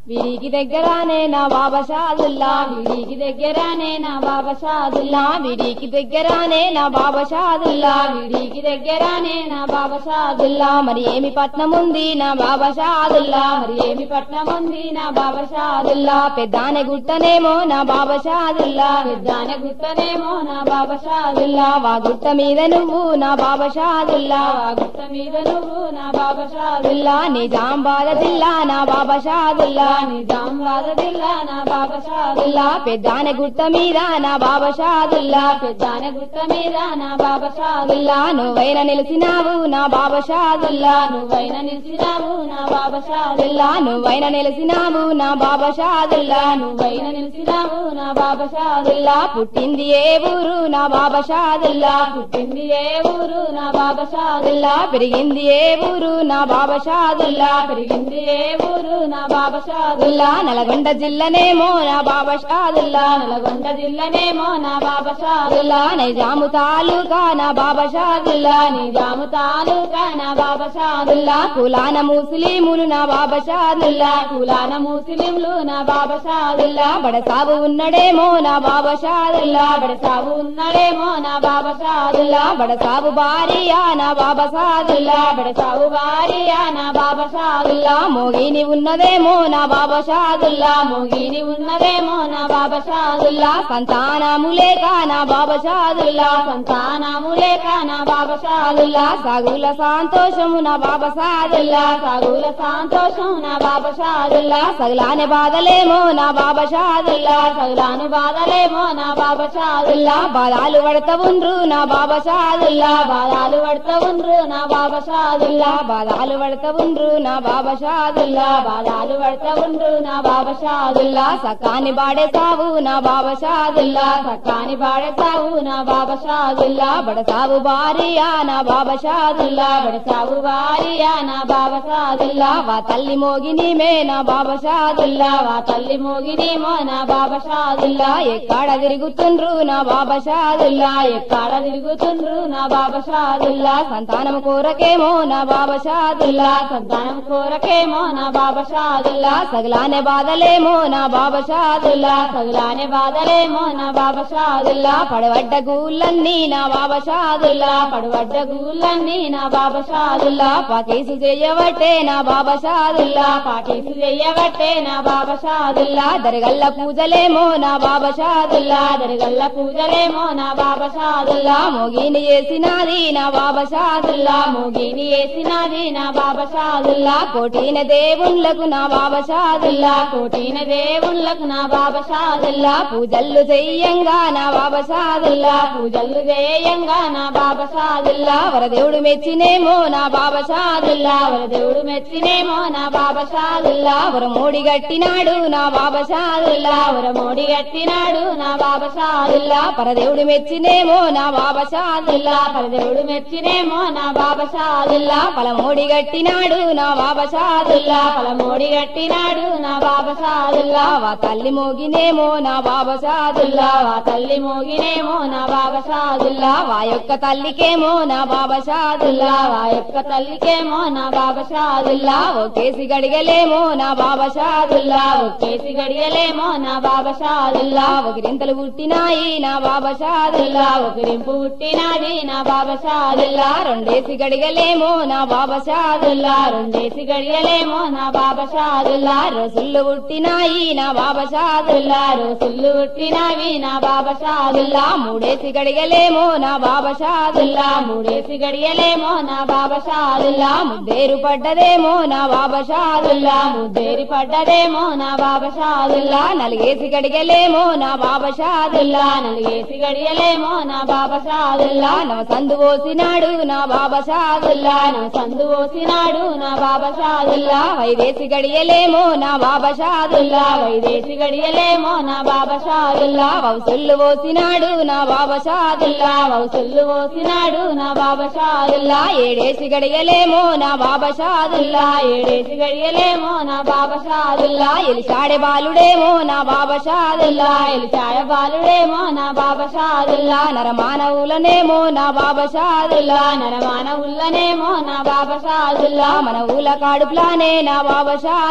వీరికి దగ్గరానే నా బాబా షాదుల్లా వీరికి దగ్గరానే నా బాబా షాదుల్లా వీరికి దగ్గరానే నా బాబా షాదుల్లా వీరికి దగ్గరానే నా బాబా షాదుల్లా మరి ఏమి పట్నం ఉంది నా బాబా షాదుల్లా మరి ఏమి పట్నం ఉంది నా బాబా షాదుల్లా పెద్దానే గుట్టనేమో నా బాబా షాదుల్లా పెద్దానే గుట్టనేమో నా బాబా షాదుల్లా వా గుట్ట మీద నువ్వు నా బాబా షాదుల్లా వా గుట్ట మీద నువ్వు నా బాబా షాదుల్లా నిజాంబాద జిల్లా నా బాబా షాదుల్లా నిజాంబాద జిల్లా నా బాబా షాదుల్లా పెద్దానే గుట్ట మీద నా బాబా షాదుల్లా పెద్దానే గుట్ట మీద నా బాబా షాదుల్లా నువ్వైన నిలిచినావు నా బాబా షాదుల్లా నువ్వైన నిలిచినావు నా బాబా షాదుల్లా నువ్వైన నిలిచినావు నా బాబా షాదుల్లా నువ్వైన నిలిచినావు నా బాబా షాదుల్లా పుట్టింది ఏ ఊరు నా బాబా షాదుల్లా పుట్టింది ఏ ఊరు నా బాబా షాదుల్లా పెరిగింది ఏ ఊరు నా బాబా షాదుల్లా పెరిగింది ఏ ఊరు నా బాబా షాదుల్లా నల్గొండ జిల్లనేమో నా బాబా షాదుల్లా నల్గొండ జిల్లనేమో నా బాబా షాదుల్లా నిజాము తాలూకా నా బాబా షాదుల్లా నిజాము తాలూకా నా బాబా షాదుల్లా కులాన ముస్లిములు నా బాబా షాదుల్లా కులాన ముస్లింలు నా బాబా షాదుల్లా బడసాబు ఉన్నడేమో నా బాబా షాదుల్లా బడసాబు ఉన్నడేమో నా బాబా షాదుల్లా బడసాబు భార్యా నా బాబా షాదుల్లా బడసాబు భార్యా నా బాబా షాదుల్లా మోగిని ఉన్నదేమో నా బాబా షాదుల్లా మోగిని ఉన్నదేమో నా బాబా షాదుల్లా సంతానము లేక నా బాబా షాదుల్లా సంతానము లేక నా బాబా షాదుల్లా సాగుల సంతోషము నా బాబా షాదుల్లా సాగుల సంతోషం నా బాబా షాదుల్లా సగులాని బాధలేమో నా బాబా షాదుల్లా సగులాని బాధలేమో నా బాబా షాదుల్లా బాధాలు పడతా ఉండ్రు నా బాబా షాదుల్లా బాధాలు పడతా ఉండ్రు నా బాబా షాదుల్లా బాధాలు పడతా ఉండ్రు నా బాబా షాదుల్లా బాధాలు పడతా ఉండ్రు నా బాబా షాదుల్లా సకాని బాడే సావు నా బాబా షాదుల్లా సకాని బాడే సావు నా బాబా షాదుల్లా బడసావు భార్యా నా బాబా షాదుల్లా బడసావు భార్యా నా బాబా షాదుల్లా వా తల్లి మోగిని మే నా బాబా షాదుల్లా వా తల్లి మోగిని మో నా బాబా షాదుల్లా ఎక్కడ తిరుగుతుండ్రు నా బాబా షాదుల్లా ఎక్కడ తిరుగుతుండ్రు నా బాబా షాదుల్లా సంతానం కోరకేమో నా బాబా షాదుల్లా సంతానం కోరకేమో నా బాబా షాదుల్లా సగలానే బాధలేమో నా బాబా షాదుల్లా సగలానే బాధలేమో నా బాబా షాదుల్లా పడవడ్డ గూళ్ళన్నీ నా బాబా షాదుల్లా పడవడ్డ గూళ్ళన్నీ నా బాబా షాదుల్లా పాకేసు చేయవట్టే నా బాబా షాదుల్లా పాకేసు చేయవట్టే నా బాబా షాదుల్లా దరగల్ల పూజలేమో నా బాబా షాదుల్లా దరగల్ల పూజలేమో నా బాబా షాదుల్లా మోగిని చేసినాది నా బాబా షాదుల్లా మోగిని చేసినాది నా బాబా షాదుల్లా కోటిన దేవుళ్ళకు నా బాబా షాదుల్లా కోటిన దేవుళ్ళకు నా బాబా షాదుల్లా పూజల్లు చెయ్యంగా నా బాబా షాదుల్లా పూజల్లు చేయంగా నా బాబా షాదుల్లా వరదేవుడు మెచ్చినేమో నా బాబా షాదుల్లా వరదేవుడు మెచ్చినేమో నా బాబా షాదుల్లా వరమోడి గట్టినాడు నా బాబా షాదుల్లా వరమోడి గట్టినాడు నా బాబా షాదుల్లా పరదేవుడు మెచ్చినేమో నా బాబా షాదుల్లా పరదేవుడు మెచ్చినేమో నా బాబా షాదుల్లా పలమోడి గట్టినాడు నా బాబా షాదుల్లా పలమోడి గట్టినాడు నా బాబా షాదుల్లా వా తల్లి మోగినేమో నా బాబా షాదుల్లా వా తల్లి మోగినేమో నా బాబా షాదుల్లా వా యొక్క తల్లికేమో నా బాబా షాదుల్లా వా యొక్క తల్లికేమో నా బాబా షాదుల్లా ఒకేసి గడిగలేమో నా బాబా షాదుల్లా ఒకేసి గడిగలేమో నా బాబా షాదుల్లా ఒకరింతలు పుట్టినాయి నా బాబా షాదుల్లా ఒకరింపు పుట్టినాది నా బాబా షాదుల్లా రెండేసి గడిగలేమో నా బాబా షాదుల్లా రెండేసి గడిగలేమో నా బాబా షాదుల్లా రోజులు పుట్టినాయి నా బాబా షాదుల్లా రోజులు పుట్టినావి నా బాబా షాదుల్లా మూడేసి గడిగలేమో నా బాబా షాదుల్లా మూడేసి గడియలేమో నా బాబా షాదుల్లా ముద్దేరు పడ్డదేమో నా బాబా షాదుల్లా ముద్దేరి పడ్డదేమో నా బాబా షాదుల్లా నలిగేసి గడిగలేమో నా బాబా షాదుల్లా నలిగేసి గడియలేమో నా బాబా షాదుల్లా నవ సందు పోసినాడు నా బాబా షాదుల్లా నవ సందు పోసినాడు నా బాబా షాదుల్లా వైదేసి గడియలేమో నా బాబా షాదుల్లా వైదేసి గడియలేమో నా బాబా షాదుల్లా వౌసుల్లు పోసినాడు నా బాబా షాదుల్లా వౌసుల్లు పోసినాడు నా బాబా షాదుల్లా ఏడేసి గడియలేమో నా బాబా షాదుల్లా ఏడేసి గడియలేమో నా బాబా షాదుల్లా ఎలిచాడే బాలుడేమో నా బాబా షాదుల్లా ఎలిచాడే బాలుడేమో నా బాబా షాదుల్లా నరమానవులనేమో నా బాబా షాదుల్లా నరమానవులనేమో నా బాబా షాదుల్లా మన ఊల కాడుపులానే నా బాబా షాదుల్లా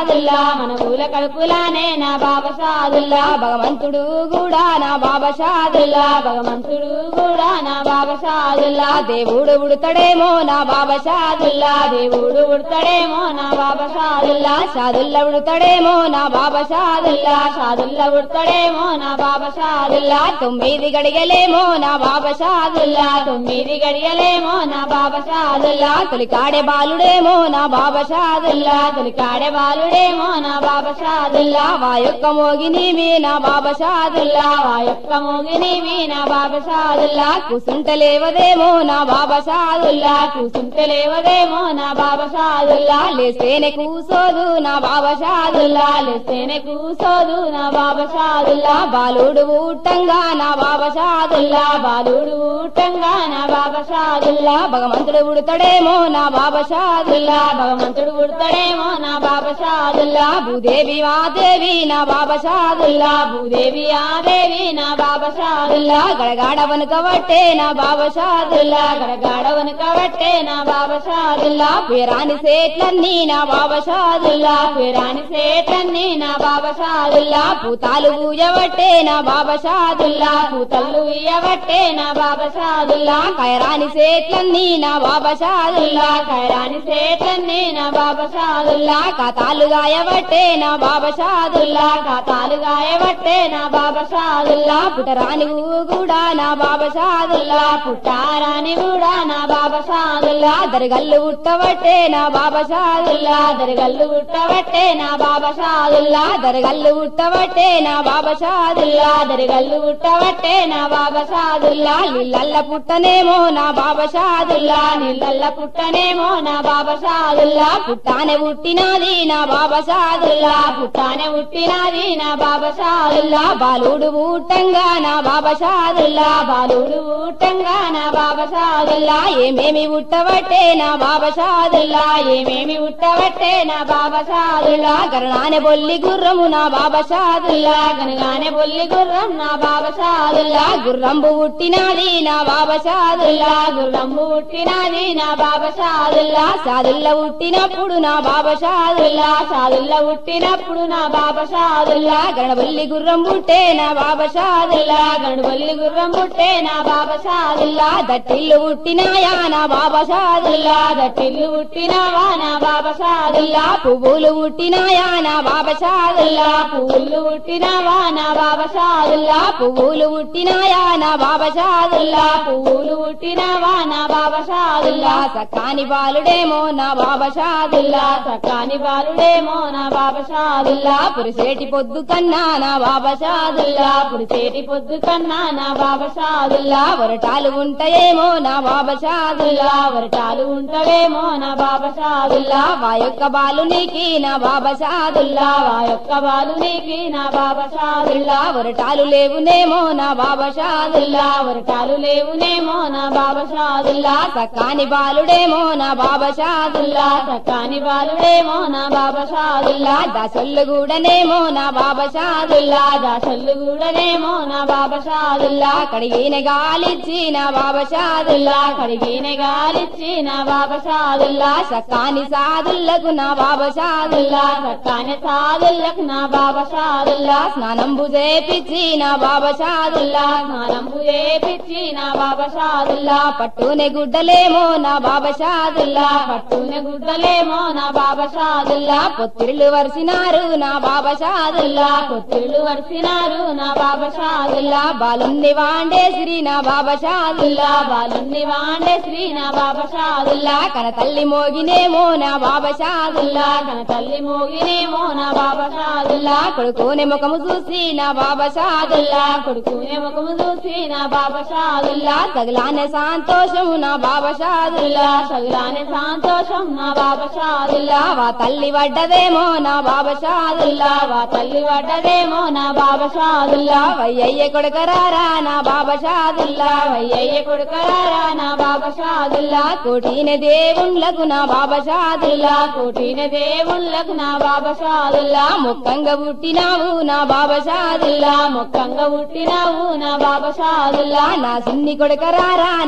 మన ఊల కడుపులానే నా బాబా షాదుల్లా భగవంతుడు కూడా నా బాబా షాదుల్లా భగవంతుడు కూడా నా బాబా షాదుల్లా దేవుడు ఉడతాడేమో నా బాబా షాదుల్లా దేవుడు ఉడతాడేమో నా బాబా షాదుల్లా షాదుల్లా ఉడతాడేమో నా బాబా షాదుల్లా షాదుల్లా ఉడతాడేమో నా బాబా షాదుల్లా తొమ్మిది గడిగలేమో నా బాబా షాదుల్లా తొమ్మిది గడియలేమో నా బాబా షాదుల్లా తొలికాడే బాలుడేమో నా బాబా షాదుల్లా తొలికాడే బాలుడేమో నా బాబా షాదుల్లా వా యొక్క మోగినివి నా బాబా షాదుల్లా వా యొక్క మోగినివి నా బాబా షాదుల్లా కూసుంటలేవదేమో నా బాబా షాదుల్లా కూసుంటలేవదేమో నా బాబా షాదుల్లా లేస్తేనే కూసోదు నా బాబా షాదుల్లా లేస్తేనే కూసోదు నా బాబా షాదుల్లా బాలుడు ఊటంగా నా బాబా షాదుల్లా బాలుడు ఊటంగా నా బాబా షాదుల్లా భగవంతుడు ఉడతాడేమో నా బాబా షాదుల్లా భగవంతుడు ఉడతాడేమో నా బాబా షాదుల్లా భూదేవి మాదేవి నా బాబా షాదుల్లా భూదేవి ఆదేవి నా బాబా షాదుల్లా గడగాడ వనకబట్టే నా బాబా షాదుల్లా గడగాడ వనకబట్టే నా బాబా షాదుల్లా పేరాని సేట్లన్నీ నా బాబా షాదుల్లా పేరాని సేట్లన్నీ నా బాబా షాదుల్లా పూతాలు ఊయబట్టే నా బాబా షాదుల్లా పూతల్లు ఇయ్యబట్టే నా బాబా షాదుల్లా కైరాని సేట్లన్నీ నా బాబా షాదుల్లా కైరాని సేట్లన్నీ నా బాబా షాదుల్లా కథాలు గాయబట్టే నా బాబా షాదుల్లా కథాలు గాయబట్టే నా బాబా షాదుల్లా పుటరాని కూడా నా బాబా షాదుల్లా పుట్టారాని కూడా నా బాబా షాదుల్లా దరగల్లు ఉట్టబట్టే నా బాబా షాదుల్లా దరగల్లు ఉట్టబట్టే నా బాబా షాదుల్లా దరగల్లు ఉట్టబట్టే నా బాబా షాదుల్లా దరగల్లు ఉట్టబట్టే నా బాబా షాదుల్లా నీళ్ళల్ల పుట్టనేమో నా బాబా షాదుల్లా నీళ్ళల్ల పుట్టనేమో నా బాబా షాదుల్లా పుట్టానే పుట్టినది నా బాబా షాదుల్లా పుట్టానే పుట్టినది నా బాబా షాదుల్లా బాలుడు ఊటంగా నా బాబా షాదుల్లా బాలుడు ఊటంగా నా బాబా షాదుల్లా ఏమేమి ఉట్టబట్టే నా బాబా షాదుల్లా ఏమేమి ఉట్టబట్టే నా బాబా షాదుల్లా గరణానే బొల్లి గుర్రము నా బాబా షాదుల్లా గనగానే బొల్లి గుర్రం నా బాబా షాదుల్లా గుర్రంబు ఉట్టినది నా బాబా షాదుల్లా గుర్రంబు ఉట్టినది నా బాబా షాదుల్లా షాదుల్లా ఉట్టినప్పుడు నా బాబా షాదుల్లా షాదుల్లా ఉట్టినప్పుడు నా బాబా షాదుల్లా గణబల్లి గుర్రం పుట్టే నా బాబా షాదుల్లా గణబల్లి గుర్రం పుట్టే నా బాబా షాదుల్లా దట్టిల్లు పుట్టినాయా నా బాబా షాదుల్లా దట్టిల్లు పుట్టినావా నా బాబా షాదుల్లా పువ్వులు పుట్టినాయా నా బాబా షాదుల్లా పువ్వులు పుట్టినావా నా బాబా షాదుల్లా పువ్వులు పుట్టినాయా నా బాబా షాదుల్లా పువ్వులు పుట్టినావా నా బాబా షాదుల్లా సక్కాని బాలుడేమో నా బాబా షాదుల్లా సక్కాని బాలుడేమో నా బాబా షాదుల్లా పురుషేటి పొద్దు కన్నా నా బాబా షాదుల్లా పురుషేటి పొద్దు కన్నా నా బాబా షాదుల్లా వరటాలు ఉంటాయేమో నా బాబా షాదుల్లా వరటాలు ఉంటావేమో నా బాబా షాదుల్లా వా యొక్క బాలునికి నా బాబా షాదుల్లా వా యొక్క బాలునికి నా బాబా షాదుల్లా వరటాలు లేవునేమో నా బాబా షాదుల్లా వరటాలు లేవునేమో నా బాబా షాదుల్లా సకాని బాలుడేమో నా బాబా షాదుల్లా సకాని బాలుడేమో నా బాబా షాదుల్లా దశల్లు కూడానేమో నా బాబా షాదుల్లా దశల్లు కూడానేమో నా బాబా షాదుల్లా కడిగిన గాలిచ్చి నా బాబా షాదుల్లా కడిగిన గాలిచ్చి నా బాబా షాదుల్లా సకాని సాదుల్లకు నా బాబా షాదుల్లా సకాని సాదుల్లకు నా బాబా షాదుల్లా స్నానంబు చేపిచ్చి నా బాబా షాదుల్లా స్నానంబు చేపిచ్చి నా బాబా షాదుల్లా పట్టునే గుడ్డలేమో నా బాబా షాదుల్లా పట్టునే గుడ్డలేమో నా బాబా షాదుల్లా పొత్తిళ్ళు వరిసినారు నా బాబా షాదుల్లా పొత్తిళ్ళు వరిసినారు నా బాబా షాదుల్లా బాలున్ని వాండే శ్రీ నా బాబా షాదుల్లా బాలున్ని వాండే శ్రీ నా బాబా షాదుల్లా కన తల్లి మోగినేమో నా బాబా షాదుల్లా కన తల్లి మోగినేమో నా బాబా షాదుల్లా కొడుకునే ముఖము చూసి నా బాబా షాదుల్లా కొడుకునే ముఖము చూసి నా బాబా షాదుల్లా తగిలానే సంతోషము నా బాబా షాదుల్లా తగిలానే సంతోషం నా బాబా షాదుల్లా వా తల్లి వడ్డదేమో నా బాబా షాదుల్లా వా తల్లి వడ్డదేమో నా బాబా షాదుల్లా వయ్యయ్య కొడుకరారా నా బాబా షాదుల్లా వయ్యయ్య కొడుకరారా నా బాబా షాదుల్లా కోటిన దేవుళ్ళకు నా బాబా షాదుల్లా కోటిన దేవుళ్ళకు నా బాబా షాదుల్లా ముక్కంగా పుట్టినావు నా బాబా షాదుల్లా ముక్కంగా పుట్టినావు నా బాబా షాదుల్లా నా సిన్ని కొడుకరారా నా బాబా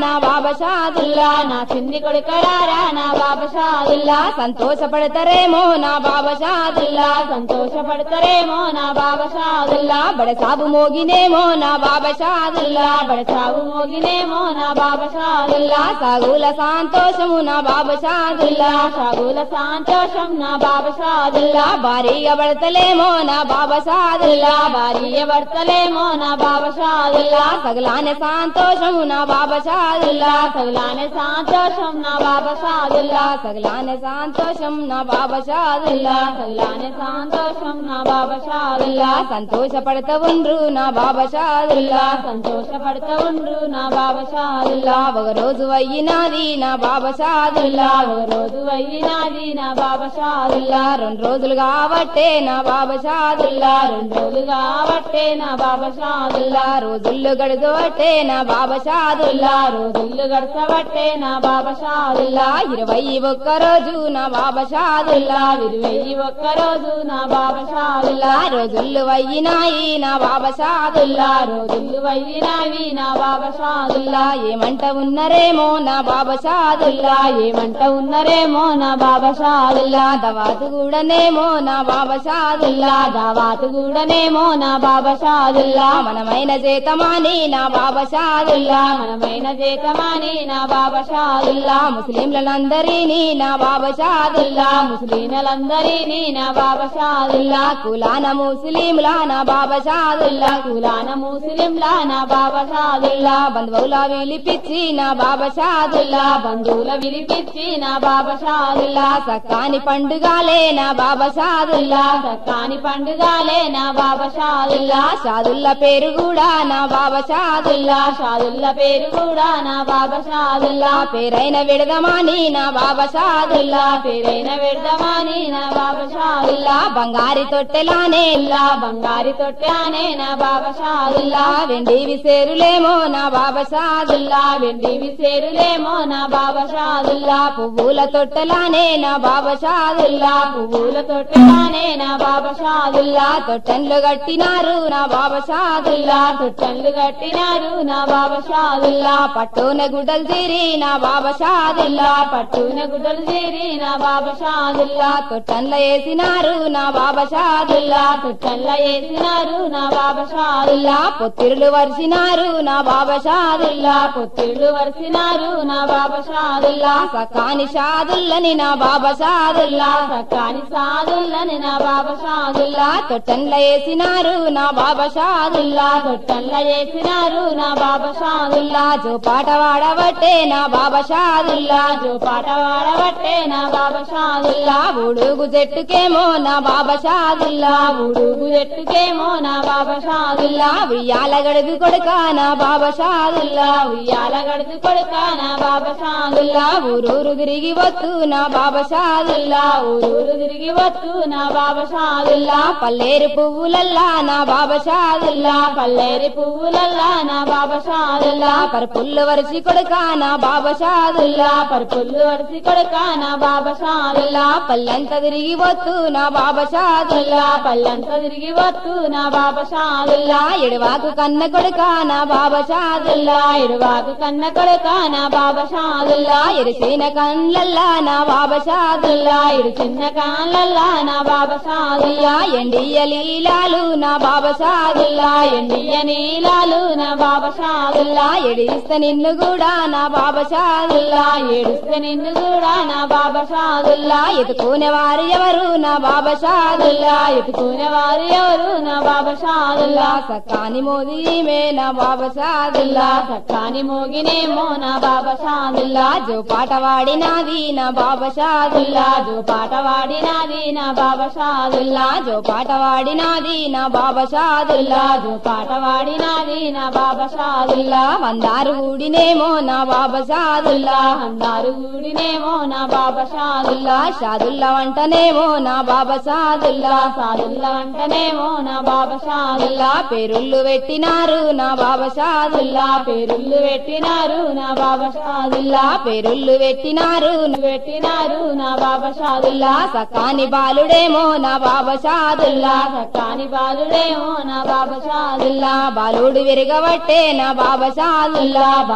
బాబా షాదుల్లా నా చిన్ని కొడుకరారా నా బాబా షాదుల్లా సంతోషపడతారేమో నా బాబా షాదుల్లా సంతోషపడతారేమో నా బాబా షాదుల్లా బడసాబు మోగినేమో నా బాబా షాదుల్లా బడసాబు మోగినేమో నా బాబా షాదుల్లా సాగుల సంతోషము నా బాబా షాదుల్లా సాగుల సంతోషం నా బాబా షాదుల్లా భారీగా పడతలేమో నా బాబా షాదుల్లా భారీగా పడతలేమో నా బాబా షాదుల్లా సగలానే సంతోషము నా బాబా షాదుల్లా సగలానే సంతోషం నా బాబా షాదుల్లా సగలానే సంతోషం నా బాబా షాదుల్లా సగలానే సంతోషం నా బాబా షాదుల్లా సంతోషపడతా ఉండ్రు నా బాబా షాదుల్లా సంతోషపడతా ఉండ్రు నా బాబా షాదుల్లా ఒక రోజు అయ్యినాది నా బాబా షాదుల్లా ఒక రోజు అయ్యినాది నా బాబా షాదుల్లా రెండు రోజులు కాబట్టే నా బాబా షాదుల్లా రెండు రోజులు కాబట్టే నా బాబా షాదుల్లా రోజుల్లో గడుచబట్టే నా బాబా షాదుల్లా రోజుల్లో గడచబట్టే నా బాబా షాదుల్లా ఇరవై ఒక్క రోజు నా బాబా షాదుల్లా ఇరవై ఒక్క రోజు నా బాబా షాదుల్లా రోజులు వయ్యినాయి నా బాబా షాదుల్లా రోజులు వయ్యినాయి నా బాబా షాదుల్లా ఏమంట ఉన్నరేమో నా బాబా షాదుల్లా ఏమంట ఉన్నరేమో నా బాబా షాదుల్లా దవాతు కూడానేమో నా బాబా షాదుల్లా దావాతు కూడానేమో నా బాబా షాదుల్లా మనమైన చేతమాని నా బాబా షాదుల్లా మనమైన చేతమాని నా బాబా షాదుల్లా ముస్లింలందరినీ నా బాబా షాదుల్లా ముస్లింలందరినీ నా బాబా షాదుల్లా కులాన ముస్లింలా నా బాబా షాదుల్లా కులాన ముస్లింలా నా బాబా షాదుల్లా బంధువుల విలిపిచ్చి నా బాబా షాదుల్లా బంధువుల విలిపిచ్చి నా బాబా షాదుల్లా సక్కాని పండుగాలే నా బాబా షాదుల్లా సక్కాని పండుగాలే నా బాబా షాదుల్లా షాదుల్లా పేరు కూడా నా బాబా షాదుల్లా షాదుల్లా పేరు కూడా నా బాబా షాదుల్లా పేరైన విడదమాని నా బాబా షాదుల్లా పేరైన విడదమాని నా బాబా షాదుల్లా బంగారి తొట్టెలానే లా బంగారి తొట్టెలానే నా బాబా షాదుల్లా వెండి విసేరులేమో నా బాబా షాదుల్లా వెండి విసేరులేమో నా బాబా షాదుల్లా పువ్వుల తొట్టెలానే నా బాబా షాదుల్లా పువ్వుల తొట్టెలానే నా బాబా షాదుల్లా తొట్టెన్లు కట్టినారు నా బాబా షాదుల్లా తొట్టెన్లు కట్టినారు నా బాబా షాదుల్లా పట్టున గుడ్డలు తీరి నా బాబా షాదుల్లా పట్టున గుడ్డలు తీరి నా బాబా షాదుల్లా తొట్టెన్ల వేసినారు నా బాబా షాదుల్లా తొట్టెన్ల వేసినారు నా బాబా షాదుల్లా పొత్తిరులు వరిసినారు నా బాబా షాదుల్లా పొత్తిరులు వరిసినారు నా బాబా షాదుల్లా సకాని షాదుల్లని నా బాబా షాదుల్లా సకాని సాదుల్లని నా బాబా షాదుల్లా తొట్టెన్ల వేసినారు నా బాబా షాదుల్లా తొట్టెన్ల వేసినారు నా బాబా షాదుల్లా జో పాట వాడబట్టే నా బాబా షాదుల్లా జో పాట వాడబట్టే నా బాబా షాదుల్లా ఉడుగు చెట్టుకేమో నా బాబా షాదుల్లా ఉడుగు చెట్టుకేమో నా బాబా షాదుల్లా ఉయ్యాల గడుగు కొడుక నా బాబా షాదుల్లా ఉయ్యాల గడుగు కొడుక నా బాబా షాదుల్లా ఊరూరు తిరిగి వత్తు నా బాబా షాదుల్లా ఊరూరు తిరిగి వత్తు నా బాబా షాదుల్లా పల్లేరు పువ్వులల్లా నా బాబా షాదుల్లా పల్లేరు పువ్వులల్లా నా బాబా షాదుల్లా పరుపుల్లు వరిసి కొడుక నా బాబా షాదుల్లా పరుపుల్లు వరిసి కొడుక నా బాబా షాదుల్లా పల్లెంత తిరిగి వత్తు నా బాబా షాదుల్లా పల్లెంత తిరిగి వత్తు నా బాబా షాదుల్లా ఎడవాకు కన్న కొడుక నా బాబా షాదుల్లా ఎడవాకు కన్న కొడుక నా బాబా షాదుల్లా ఎరిసిన కళ్ళల్లా నా బాబా షాదుల్లా ఎరిచిన కాళ్ళల్లా నా బాబా షాదుల్లా ఎండియ లీలాలు నా బాబా షాదుల్లా ఎండియ నీలాలు నా బాబా షాదుల్లా ఎడిస్తే నిన్ను కూడా నా బాబా షాదుల్లా ఏడిస్తే నిన్ను కూడా నా బాబా షాదుల్లా ఎత్తుకునే వారు ఎవరు నా బాబా షాదుల్లా ఎత్తుకునే వారు ఎవరు నా బాబా షాదుల్లా సక్కాని మోదీమే నా బాబా షాదుల్లా సక్కాని మోగినేమో నా బాబా షాదుల్లా జో పాట వాడినాది నా బాబా షాదుల్లా జో పాట వాడినాది నా బాబా షాదుల్లా జో పాట వాడినాది నా బాబా షాదుల్లా జో పాట వాడినాది నా బాబా షాదుల్లా వందారు ఊడినేమో నా బాబా షాదుల్లా వందారు ఊడినేమో నా బాబా షాదుల్లా షాదుల్లా వంటనేమో నా బాబా షాదుల్లా సాదుల్లా వంటనేమో నా బాబా షాదుల్లా పేరుళ్ళు పెట్టినారు నా బాబా షాదుల్లా పేరుళ్ళు పెట్టినారు నా బాబా షాదుల్లా పేరుళ్ళు పెట్టినారు పెట్టినారు నా బాబా షాదుల్లా సకాని బాలుడేమో నా బాబా షాదుల్లా సకాని బాలుడేమో నా బాబా షాదుల్లా బాలుడు విరగబట్టే నా బాబా షాదుల్లా బాలుడు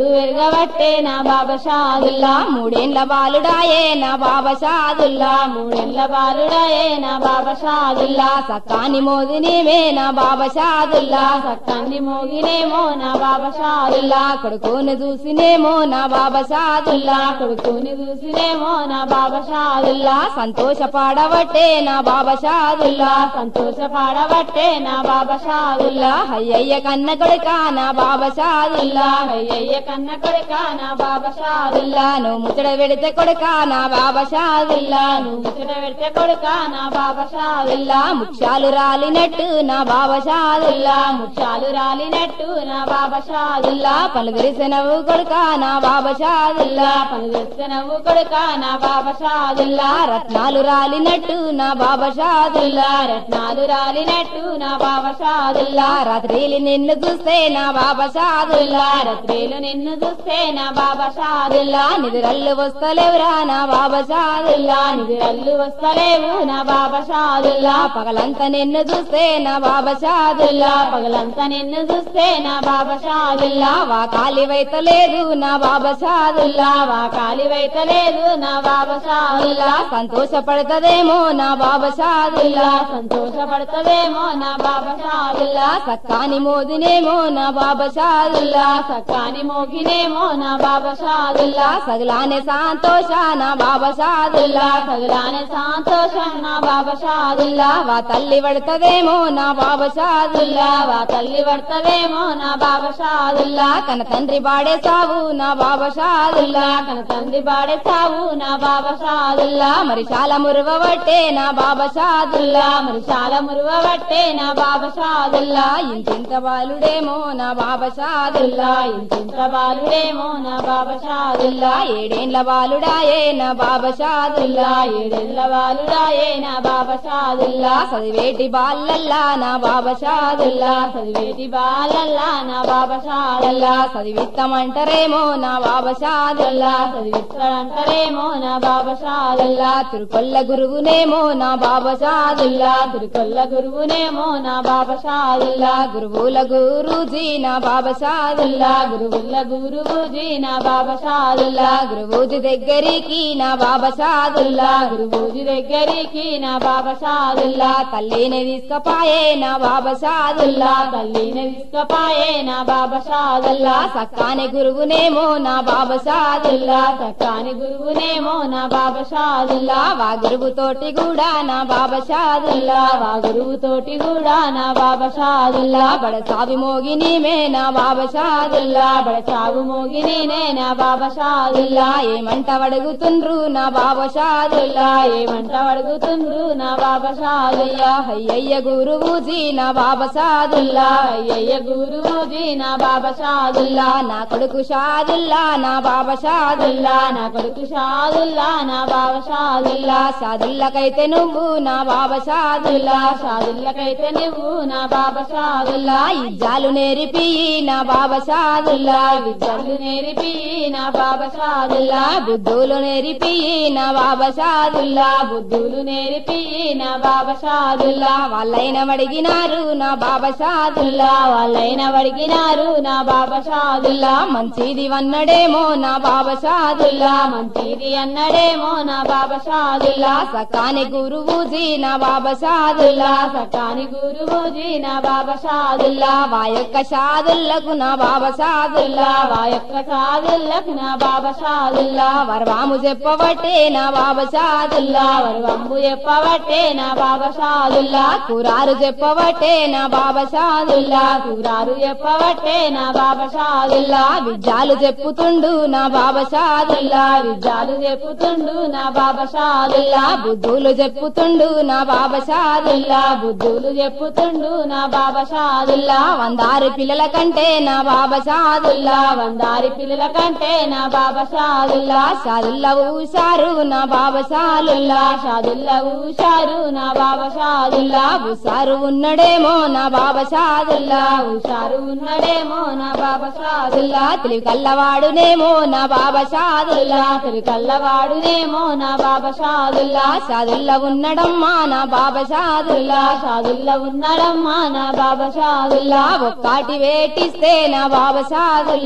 వెరగబట్టే నా బాబా షాదుల్లా మూడేండ్ల బాలుడాయే నా బాబా షాదుల్లా మూడేండ్ల బాలుడాయే నా బాబా షాదుల్లా సక్కాని మోదినేమే నా బాబా షాదుల్లా సక్కాన్ని మోగినేమో నా బాబా షాదుల్లా కొడుకుని చూసినేమో నా బాబా షాదుల్లా కొడుకుని చూసినేమో నా బాబా షాదుల్లా సంతోషపడబట్టే నా బాబా షాదుల్లా సంతోషపడబట్టే నా బాబా షాదుల్లా అయ్యయ్య కన్న కొడుక నా బాబా షాదుల్లా అయ్యయ్య కన్న కొడుక నా బాబా షాదుల్లా నువ్వు ముచ్చట పెడితే కొడుక నా బాబా షాదుల్లా నువ్వు ముచ్చట పెడితే కొడుక నా బాబా షాదుల్లా ముత్యాలు రాలినట్టు నా బాబా షాదుల్లా ముత్యాలు రాలినట్టు నా బాబా షాదుల్లా పలు విరిసినవు కొడుక నా బాబా షాదుల్లా పలు విరిసినవు కొడుక నా బాబా షాదుల్లా రత్నాలు రాలినట్టు నా బాబా షాదుల్లా రత్నాలు రాలినట్టు నా బాబా షాదుల్లా రాత్రిలు నిన్ను చూస్తే నా బాబా షాదుల్లా రాత్రిలు నిన్ను చూస్తే నా బాబా షాదుల్లా నిదురల్లు వస్తలేవురా నా బాబా షాదుల్లా నిదురల్లు వస్తలేవు నా బాబా షాదుల్లా పగలంతా నిన్ను చూస్తే నా బాబా షాదుల్లా పగలంతా నిన్ను చూస్తే నా బాబా షాదుల్లా వా కాలి వైతలేదు నా బాబా షాదుల్లా వా కాలి వైతలేదు నా బాబా షాదుల్లా సంతోషపడతదేమో నా బాబా షాదుల్లా సంతోషపడతదేమో నా బాబా షాదుల్లా సక్కాని మోదినేమో నా బాబా షాదుల్లా సక్కాని మోగినేమో నా బాబా షాదుల్లా సగలానే సంతోష నా బాబా షాదుల్లా సగలానే సంతోషం నా బాబా షాదుల్లా వా తల్లి పడతదేమో నా బాబా షాదుల్లా వా తల్లి పడతదేమో నా బాబా షాదుల్లా కన తండ్రి బాడే సావు నా బాబా షాదుల్లా కన తండ్రి బాడే సావు నా బాబా షాదుల్లా మరి చాలా మురువబట్టే నా బాబా షాదుల్లా మరి చాలా మురువబట్టే నా బాబా షాదుల్లా ఇంతింత బాలుడేమో నా బాబా షాదుల్లా ఇంతింత బాలుడేమో నా బాబా షాదుల్లా ఏడేండ్ల బాలుడాయే నా బాబా షాదుల్లా ఏడేండ్ల బాలుడాయే నా బాబా షాదుల్లా చదివేటి బాలల్లా నా బాబా షాదుల్లా చదివేటి బాలల్లా నా బాబా షాదుల్లా చదివిస్తామంటారేమో నా బాబా షాదుల్లా చదివిస్తాడంటారేమో నా బాబా షాదుల్లా తిరుకొల్ల గురువునేమో నా బాబా షాదుల్లా తిరుకొల్ల గురువునేమో నా బాబా షాదుల్లా గురువుల గురుజీ నా బాబా షాదుల్లా గురువుల గురువుజీ నా బాబా షాదుల్లా గురువుజీ దగ్గరికి నా బాబా షాదుల్లా గురువుజీ దగ్గరికి నా బాబా షాదుల్లా తల్లిని తీసుకపాయే నా బాబా షాదుల్లా తల్లిని తీసుకపాయే నా బాబా షాదుల్లా సక్కాని గురువునేమో నా బాబా షాదుల్లా సక్కాని గురువునేమో నా బాబా షాదుల్లా వా గురువు తోటి కూడా నా బాబా షాదుల్లా వా గురువు తోటి కూడా నా బాబా షాదుల్లా బడ సావి మోగినిమే నా బాబా షాదుల్లా బడ సాగు మోగినే నా బాబా షాదుల్లా ఏమంట అడుగుతుండ్రు నా బాబా షాదుల్లా ఏమంట అడుగుతుండ్రు నా బాబా షాదుల్లా అయ్యయ్య గురువుజీ నా బాబా షాదుల్లా అయ్యయ్య గురువుజీ నా బాబా షాదుల్లా నా కొడుకు షాదుల్లా నా బాబా షాదుల్లా నా కొడుకు షాదుల్లా నా బాబా షాదుల్లా షాదుల్లకైతే నువ్వు నా బాబా షాదుల్లా షాదుల్లకైతే నువ్వు నా బాబా షాదుల్లా ఇజ్జాలు నేర్పి నా బాబా షాదుల్లా విద్యలు నేర్పి నా బాబా షాదుల్లా బుద్ధులు నేర్పి నా బాబా షాదుల్లా బుద్ధులు నేర్పి నా బాబా షాదుల్లా వాళ్ళైన అడిగినారు నా బాబా షాదుల్లా వాళ్ళైన అడిగినారు నా బాబా షాదుల్లా మంచిది వన్నడేమో నా బాబా షాదుల్లా మంచిది అన్నడేమో నా బాబా షాదుల్లా సకాని గురువుజీ నా బాబా షాదుల్లా సకాని గురువుజీ నా బాబా షాదుల్లా వా యొక్క షాదుల్లకు నా బాబా షాదుల్లా వా యొక్క షాదుల్లకు నా బాబా షాదుల్లా వరవాము చెప్పబట్టే నా బాబా షాదుల్లా వరవంబు చెప్పబట్టే నా బాబా షాదుల్లా కురారు చెప్పబట్టే నా బాబా షాదుల్లా కురారు చెప్పబట్టే నా బాబా షాదుల్లా విద్యాలు చెప్పుతుండు నా బాబా షాదుల్లా విద్యాలు చెప్పుతుండు నా బాబా షాదుల్లా బుద్ధులు చెప్పుతుండు నా బాబా షాదుల్లా బుద్ధులు చెప్పుతుండు నా బాబా షాదుల్లా వందారు పిల్లల కంటే నా బాబా షాదుల్లా వందారి పిల్లల కంటే నా బాబా షాదుల్లా షాదుల్లా ఊషారు నా బాబా షాదుల్లా షాదుల్లా ఊషారు నా బాబా షాదుల్లా ఉషారు ఉన్నడేమో నా బాబా షాదుల్లా ఉషారు ఉన్నడేమో నా బాబా షాదుల్లా తెలివి కల్లవాడునేమో నా బాబా షాదుల్లా తెలివి కల్లవాడునేమో నా బాబా షాదుల్లా షాదుల్లా ఉన్నడమ్మా నా బాబా షాదుల్లా షాదుల్లా ఉన్నడమ్మా నా బాబా షాదుల్లా ఒక్కటి వేటిస్తే నా బాబా షాదుల్లా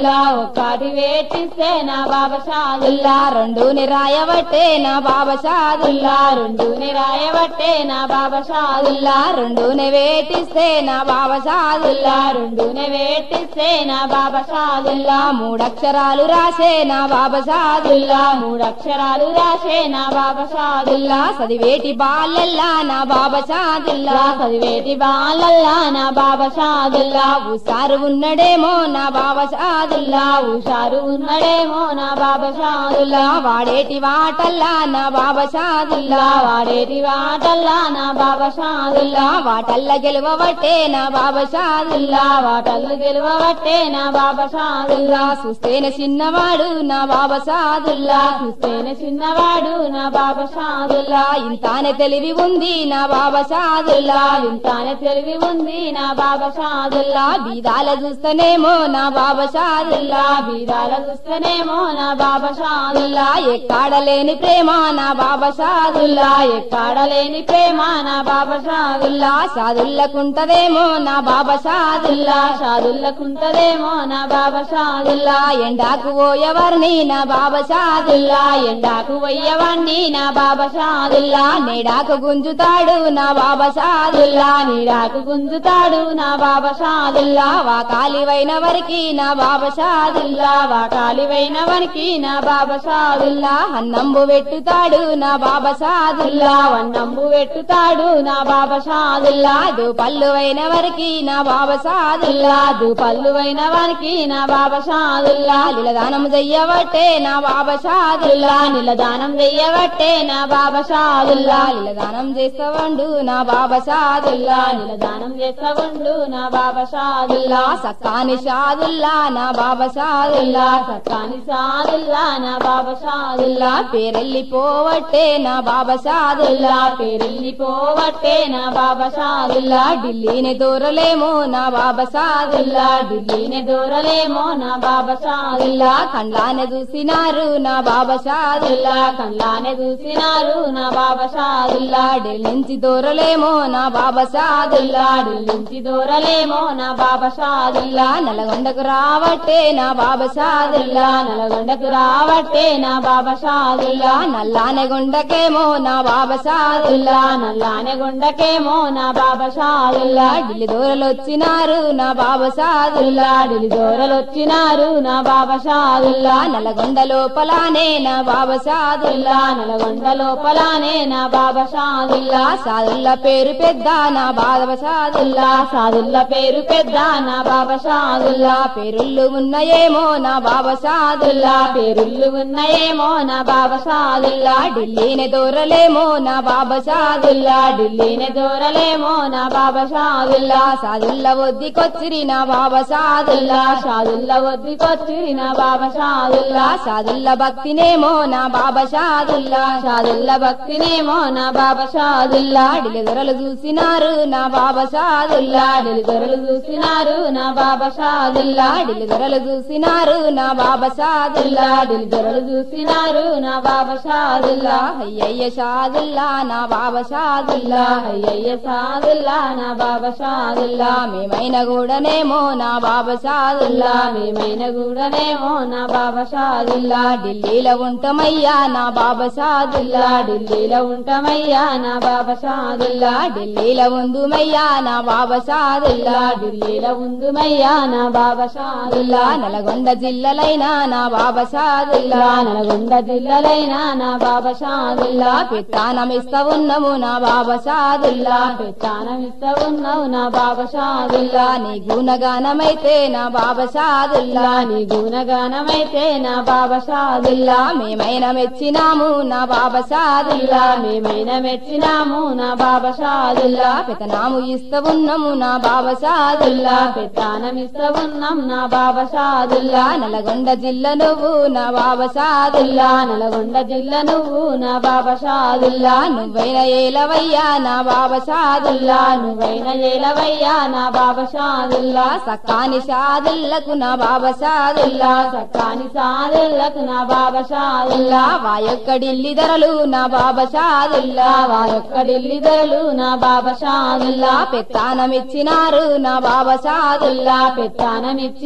షాదుల్లా ఒక్కటి వేటిస్తే నా బాబా షాదుల్లా రెండుని రాయబట్టే నా బాబా షాదుల్లా రెండుని రాయబట్టే నా బాబా షాదుల్లా రెండుని వేటిస్తే నా బాబా షాదుల్లా రెండుని వేటిస్తే నా బాబా షాదుల్లా మూడక్షరాలు రాసే నా బాబా షాదుల్లా మూడక్షరాలు రాసే నా బాబా షాదుల్లా చదివేటి బాలల్లా నా బాబా షాదుల్లా చదివేటి బాలల్లా నా బాబా షాదుల్లా ఉసారు ఉన్నడేమో నా బాబా షాదుల్లా ఉషారు ఉన్నడేమో నా బాబా షాదుల్లా వాడేటి వాటల్లా నా బాబా షాదుల్లా వాడేటి వాటల్లా నా బాబా షాదుల్లా వాటల్ల గెలవబట్టే నా బాబా షాదుల్లా వాటల్ల గెలవబట్టే నా బాబా షాదుల్లా చూస్తేనే చిన్నవాడు నా బాబా షాదుల్లా చూస్తేనే చిన్నవాడు నా బాబా షాదుల్లా ఇంతానే తెలివి ఉంది నా బాబా షాదుల్లా ఇంతానే తెలివి ఉంది నా బాబా షాదుల్లా బీదాల చూస్తేనేమో నా బాబా షాదుల్లా బీదాల చూస్తేనేమో నా బాబా షాదుల్లా ఎక్కాడలేని ప్రేమ నా బాబా షాదుల్లా ఎక్కాడలేని ప్రేమ నా బాబా షాదుల్లా షాదుల్లకుంటదేమో నా బాబా షాదుల్లా షాదుల్లకుంటదేమో నా బాబా షాదుల్లా ఎండాకు పోయేవారిని నా బాబా షాదుల్లా ఎండాకు పోయేవాడిని నా బాబా షాదుల్లా నీడాకు గుంజుతాడు నా బాబా షాదుల్లా నీడాకు గుంజుతాడు నా బాబా షాదుల్లా వాకాలివైన వరికి నా బాబా షాదుల్లా వాకాలివైన వరికి నా బాబా షాదుల్లా అన్నంబు పెట్టుతాడు నా బాబా షాదుల్లా వన్నంబు పెట్టుతాడు నా బాబా షాదుల్లా పల్లువైన వరికి నా బాబా షాదుల్లా పల్లువైన వారికి నా బాబా షాదుల్లా నిలదానం చెయ్యబట్టే నా బాబా షాదుల్లా నిలదానం చెయ్యబట్టే నా బాబా షాదుల్లా నిలదానం చేస్తవండు నా బాబా షాదుల్లా నిలదానం చేస్తవండు నా బాబా షాదుల్లా సక్కాని షాదుల్లా నా బాబా షాదుల్లా సక్కాని షాదుల్లా నా బాబా షాదుల్లా పేరెళ్ళిపోవట్టే నా బాబా షాదుల్లా పేరెళ్ళిపోవట్టే నా బాబా షాదుల్లా ఢిల్లీని దూరలేమో నా బాబా షాదుల్లా ఢిల్లీని దూరలేమో నా బాబా షాదుల్లా కండ్లానే చూసినారు నా బాబా షాదుల్లా కండ్లానే చూసినారు నా బాబా షాదుల్లా ఢిల్లీ నుంచి దూరలేమో నా బాబా షాదుల్లా ఢిల్లీ నుంచి దూరలేమో నా బాబా షాదుల్లా నల్గొండకు రావట్టే నా బాబా షాదుల్లా నల్గొండకు రావట్టే నా బాబా షాదుల్లా నల్లానే గుండకేమో నా బాబా షాదుల్లా నల్లానే గుండకేమో నా బాబా షాదుల్లా ఢిల్లీ దూరలు వచ్చినారు నా బాబా షాదుల్లా ఢిల్లీ దూరలు వచ్చినారు నా బాబా షాదుల్లా నల్గొండ లోపలానే నా బాబా షాదుల్లా నల్గొండ లోపలానే నా బాబా షాదుల్లా సాదుల్లా పేరు పెద్ద నా బాబా షాదుల్లా సాదుల్లా పేరు పెద్ద నా బాబా షాదుల్లా పేరుళ్ళు ఉన్నాయేమో నా బాబా షాదుల్లా పేరుళ్ళు ఉన్నాయేమో నా బాబా షాదుల్లా ఢిల్లీనే దూరలేమో నా బాబా షాదుల్లా ఢిల్లీనే దూరలేమో నా బాబా షాదుల్లా సాదుల్లా వద్దికొచ్చిరి నా బాబా షాదుల్లా షాదుల్లా వద్దికొచ్చిరి నా బాబా షాదుల్లా షాదుల్లా భక్తినేమో నా బాబా షాదుల్లా షాదుల్లా భక్తినేమో నా బాబా షాదుల్లా ఢిలిదొరలు చూసినారు నా బాబా షాదుల్లా ఢిలిదొరలు చూసినారు నా బాబా షాదుల్లా ఢిలిదొరలు చూసినారు నా బాబా షాదుల్లా ఢిలిదొరలు చూసినారు నా బాబా షాదుల్లా అయ్యయ్య షాదుల్లా నా బాబా షాదుల్లా అయ్యయ్య షాదుల్లా నా బాబా షాదుల్లా మేమైన కూడానేమో నా బాబా షాదుల్లా మేమైన కూడానేమో నా బాబా షాదుల్లా ఢిల్లీలో ఉంటామయ్యా నా బాబా షాదుల్లా ఢిల్లీలో ఉంటామయ్యా నా బాబా షాదుల్లా ఢిల్లీలో ఉందుమయ్యా నా బాబా షాదుల్లా ఢిల్లీలో ఉందుమయ్యా నా బాబా షాదుల్లా నల్గొండ జిల్లలైనా నా బాబా షాదుల్లా నల్గొండ జిల్లలైనా నా బాబా షాదుల్లా పెత్తానమిస్తా ఉన్నాము నా బాబా షాదుల్లా పెత్తానమిస్తా ఉన్నావు నా బాబా షాదుల్లా నీ గుణగానమైతే నా బాబా షాదుల్లా నీ గుణగానమైతే నా బాబా షాదుల్లా మేమైనా మెచ్చినాము నా బాబా షాదుల్లా మేమైనా మెచ్చినాము నా బాబా షాదుల్లా పెతనాము ఇస్తా ఉన్నాము నా బాబా షాదుల్లా పెత్తానం ఇస్తా ఉన్నాం నా బాబా షాదుల్లా నల్గొండ జిల్లా నువ్వు నా బాబా షాదుల్లా నల్గొండ జిల్లా నువ్వు నా బాబా షాదుల్లా నువ్వైన ఏలవయ్యా నా బాబా షాదుల్లా నువ్వైన ఏలవయ్యా నా బాబా షాదుల్లా సక్కాని షాదుల్లకు నా బాబా షాదుల్లా సక్కాని షాదుల్లకు నా బాబా షాదుల్లా వాయొక్క ఢిల్లీ ధరలు నా బాబా షాదుల్లా వాయొక్క ఢిల్లీ ధరలు నా బాబా షాదుల్లా పెత్తానమిచ్చినారు నా బాబా షాదుల్లా పెత్తానమిచ్చినారు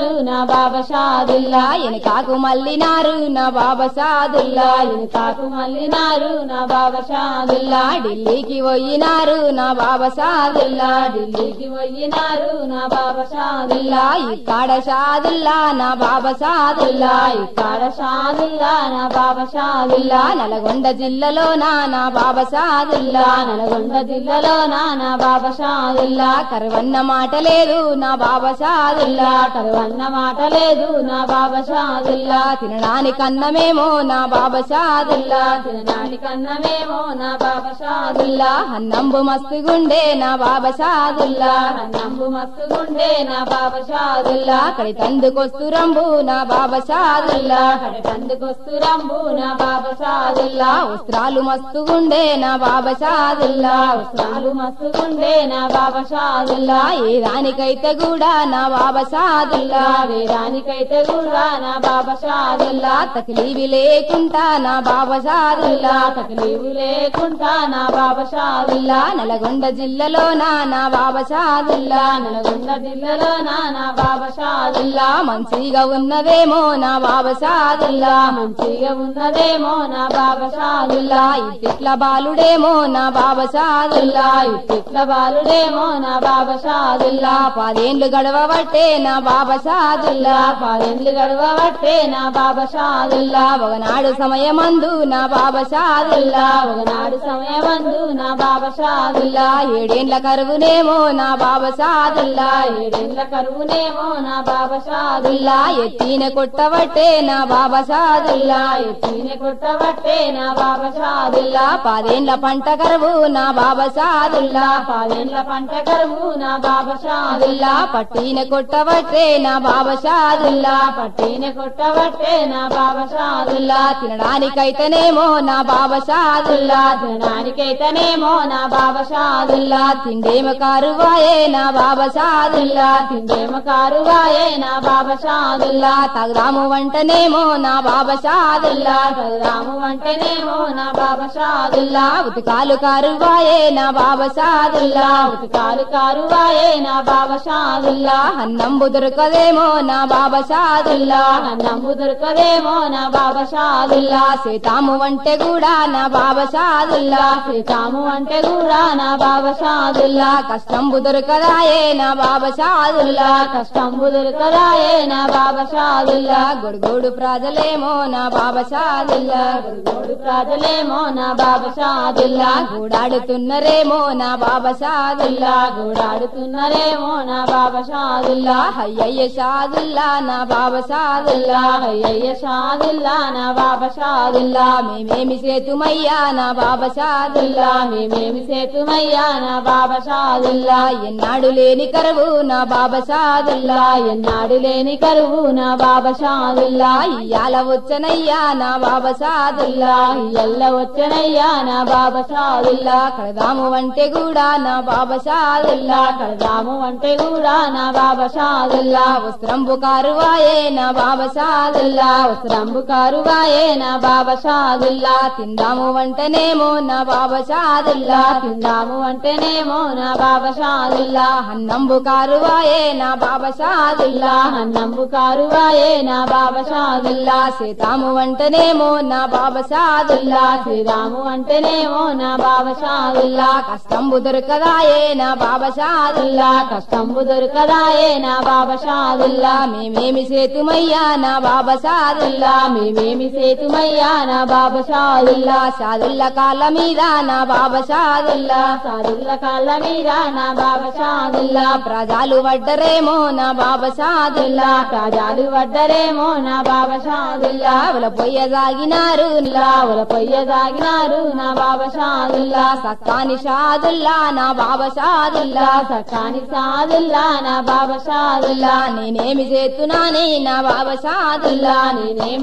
నా బాబా షాదుల్లా ఎనకాకు మల్లినారు నా బాబా షాదుల్లా ఎనకాకు మల్లినారు నా బాబా షాదుల్లా ఢిల్లీకి పోయినారు నా బాబా షాదుల్లా ఢిల్లీకి పోయినారు నా బాబా షాదుల్లా ఇక్కడ షాదుల్లా నా బాబా షాదుల్లా ఇక్కడ షాదుల్లా నా బాబా షాదుల్లా నల్గొండ జిల్లాలో నా నా బాబా షాదుల్లా నల్గొండ జిల్లాలో నా నా బాబా షాదుల్లా కరువన్న మాట లేదు నా బాబా షాదుల్లా కరువన్న మాట లేదు నా బాబా షాదుల్లా తినడానికి అన్నమేమో నా బాబా షాదుల్లా తినడానికి అన్నమేమో నా బాబా షాదుల్లా అన్నంబు మస్తుగుండే నా బాబా షాదుల్లా అన్నంబు మస్తుగుండే నా బాబా షాదుల్లా కడి తందుకొస్తురంబు నా బాబా షాదుల్లా కడి తందుకొస్తురంబు నా బాబా షాదుల్లా వస్త్రాలు మస్తుగుండే నా బాబా షాదుల్లా వస్త్రాలు మస్తుగుండే నా బాబా షాదుల్లా ఏ దానికైతే కూడా నా బాబా షాదుల్లా వేదానికైతే కూడా నా బాబా షాదుల్లా తకిలీవి లేకుండా నా బాబా షాదుల్లా తకిలీవి లేకుండా నా బాబా షాదుల్లా నల్గొండ జిల్లాలో నా నా బాబా షాదుల్లా నల్గొండ జిల్లాలో నా నా బాబా షాదుల్లా మంచిగా ఉన్నదేమో నా బాబా షాదుల్లా మంచిగా ఉన్నదేమో నా బాబా షాదుల్లా ఇట్ల బాలుడేమో నా బాబా షాదుల్లా ఇట్ల బాలుడేమో నా బాబా షాదుల్లా పదేండ్లు గడవబట్టే నా బాబా షాదుల్లా పదేండ్లు గడవబట్టే నా బాబా షాదుల్లా ఒకనాడు సమయమందు నా బాబా షాదుల్లా ఒకనాడు సమయమందు నా బాబా షాదుల్లా ఏడేండ్ల కరువునేమో నా బాబా షాదుల్లా ఏడేండ్ల కరువునేమో నా బాబా షాదుల్లా ఎత్తిన కొట్టబట్టే నా బాబా షాదుల్లా ఎత్తిన కొట్టబట్టే నా బాబా షాదుల్లా పదేండ్ల పంట కరువు నా బాబా షాదుల్లా పదేండ్ల పంట కరువు నా బాబా షాదుల్లా పట్టిన కొట్టబట్టే నా బాబా షాదుల్లా పట్టిన కొట్టబట్టే నా బాబా షాదుల్లా తినడానికైతేనేమో నా బాబా షాదుల్లా తినడానికైతేనేమో నా బాబా షాదుల్లా తిండేమ కారువాయే నా బాబా షాదుల్లా తిండేమ కారువాయే నా బాబా షాదుల్లా తగదాము వంటనేమో నా బాబా షాదుల్లా తగదాము వంటనేమో నా బాబా షాదుల్లా ఉతికాలు కారువాయే నా బాబా షాదుల్లా ఉతికాలు కారువాయే నా బాబా షాదుల్లా అన్నంబు దొరకదేమో నా బాబా షాదుల్లా అన్నంబు దొరకదేమో నా బాబా షాదుల్లా సీతాము అంటే కూడా నా బాబా షాదుల్లా సీతాము అంటే కూడా నా బాబా షాదుల్లా కష్టంబు దొరకదాయే నా బాబా షాదుల్లా కష్టంబు దొరకదాయే నా బాబా షాదుల్లా గొడుగోడు ప్రజలేమో నా బాబా షాదుల్లా గొడుగోడు ప్రజలేమో నా బాబా షాదుల్లా గూడాడుతున్నరేమో నా బాబా షాదుల్లా గూడాడుతున్నరేమో నా బాబా షాదుల్లా అయ్యయ్య షాదుల్లా నా బాబా షాదుల్లా అయ్యయ్య షాదుల్లా నా బాబా షాదుల్లా మేమేమి సేతుమయ్యా నా బాబా షాదుల్లా మేమేమి సేతుమయ్యా నా బాబా షాదుల్లా ఎన్నాడు లేని కరువు నా బాబా షాదుల్లా ఎన్నాడు లేని కరువు నా బాబా షాదుల్లా ఇయ్యాల వచ్చనయ్యా నా బాబా షాదుల్లా ఇయ్యల్ల వచ్చనయ్యా నా బాబా షాదుల్లా కడదాము అంటే కూడా నా బాబా షాదుల్లా కడదాము అంటే కూడా నా బాబా షాదుల్లా వస్త్రంబు కారువాయే నా బాబా షాదుల్లా వస్త్రంబు కారువాయే నా బాబా షాదుల్లా తిందాము వంటనేమో నా బాబా షాదుల్లా తిందాము వంటనేమో నా బాబా షాదుల్లా అన్నంబు కారువాయే నా బాబా షాదుల్లా అన్నంబు కారువాయే నా బాబా షాదుల్లా సీతాము వంటనేమో నా బాబా షాదుల్లా శ్రీరాము అంటేనేమో నా బాబా షాదుల్లా కష్టంబు దొరకదాయే నా బాబా షాదుల్లా కష్టంబు దొరకదాయే నా బాబా షాదుల్లా మేమేమి సేతుమయ్యా నా బాబా షాదుల్లా మేమేమి సేతుమయ్యా నా బాబా షాదుల్లా షాదుల్లా కాళ్ళ మీద నా బాబా షాదుల్లా షాదుల్లా కాళ్ళ మీద నా బాబా షాదుల్లా ప్రజలు వడ్డరేమో నా బాబా షాదుల్లా ప్రజలు వడ్డరేమో నా బాబా షాదుల్లా ఉల పొయ్య సాగినారు ఉల పొయ్య సాగినారు నా బాబా షాదుల్లా సక్కాని షాదుల్లా నా బాబా షాదుల్లా సక్కాని సాదుల్లా నా బాబా షాదుల్లా నేనేమి చేతున్నాని నా బాబా షాదుల్లా నేనేమి చేతు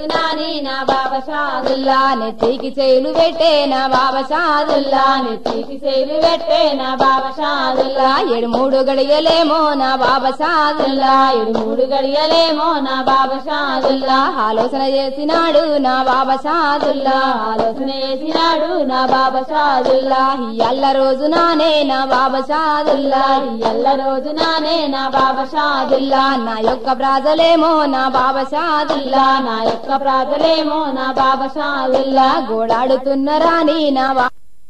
చేసినాని నా బాబా షాదుల్లా నెత్తికి చేలు పెట్టే నా బాబా షాదుల్లా నెత్తికి చేలు పెట్టే నా బాబా షాదుల్లా ఏడు మూడు గడియలేమో నా బాబా షాదుల్లా ఏడు మూడు గడియలేమో నా బాబా షాదుల్లా ఆలోచన చేసినాడు నా బాబా షాదుల్లా ఆలోచన చేసినాడు నా బాబా షాదుల్లా ఎల్ల రోజు నానే నా బాబా షాదుల్లా ఎల్ల రోజు నానే నా బాబా షాదుల్లా నా యొక్క ప్రాజలేమో నా బాబా షాదుల్లా నా యొక్క ప్రాజలేమో నా బాబా షాదుల్లా గోడాడుతున్న రాని నా బా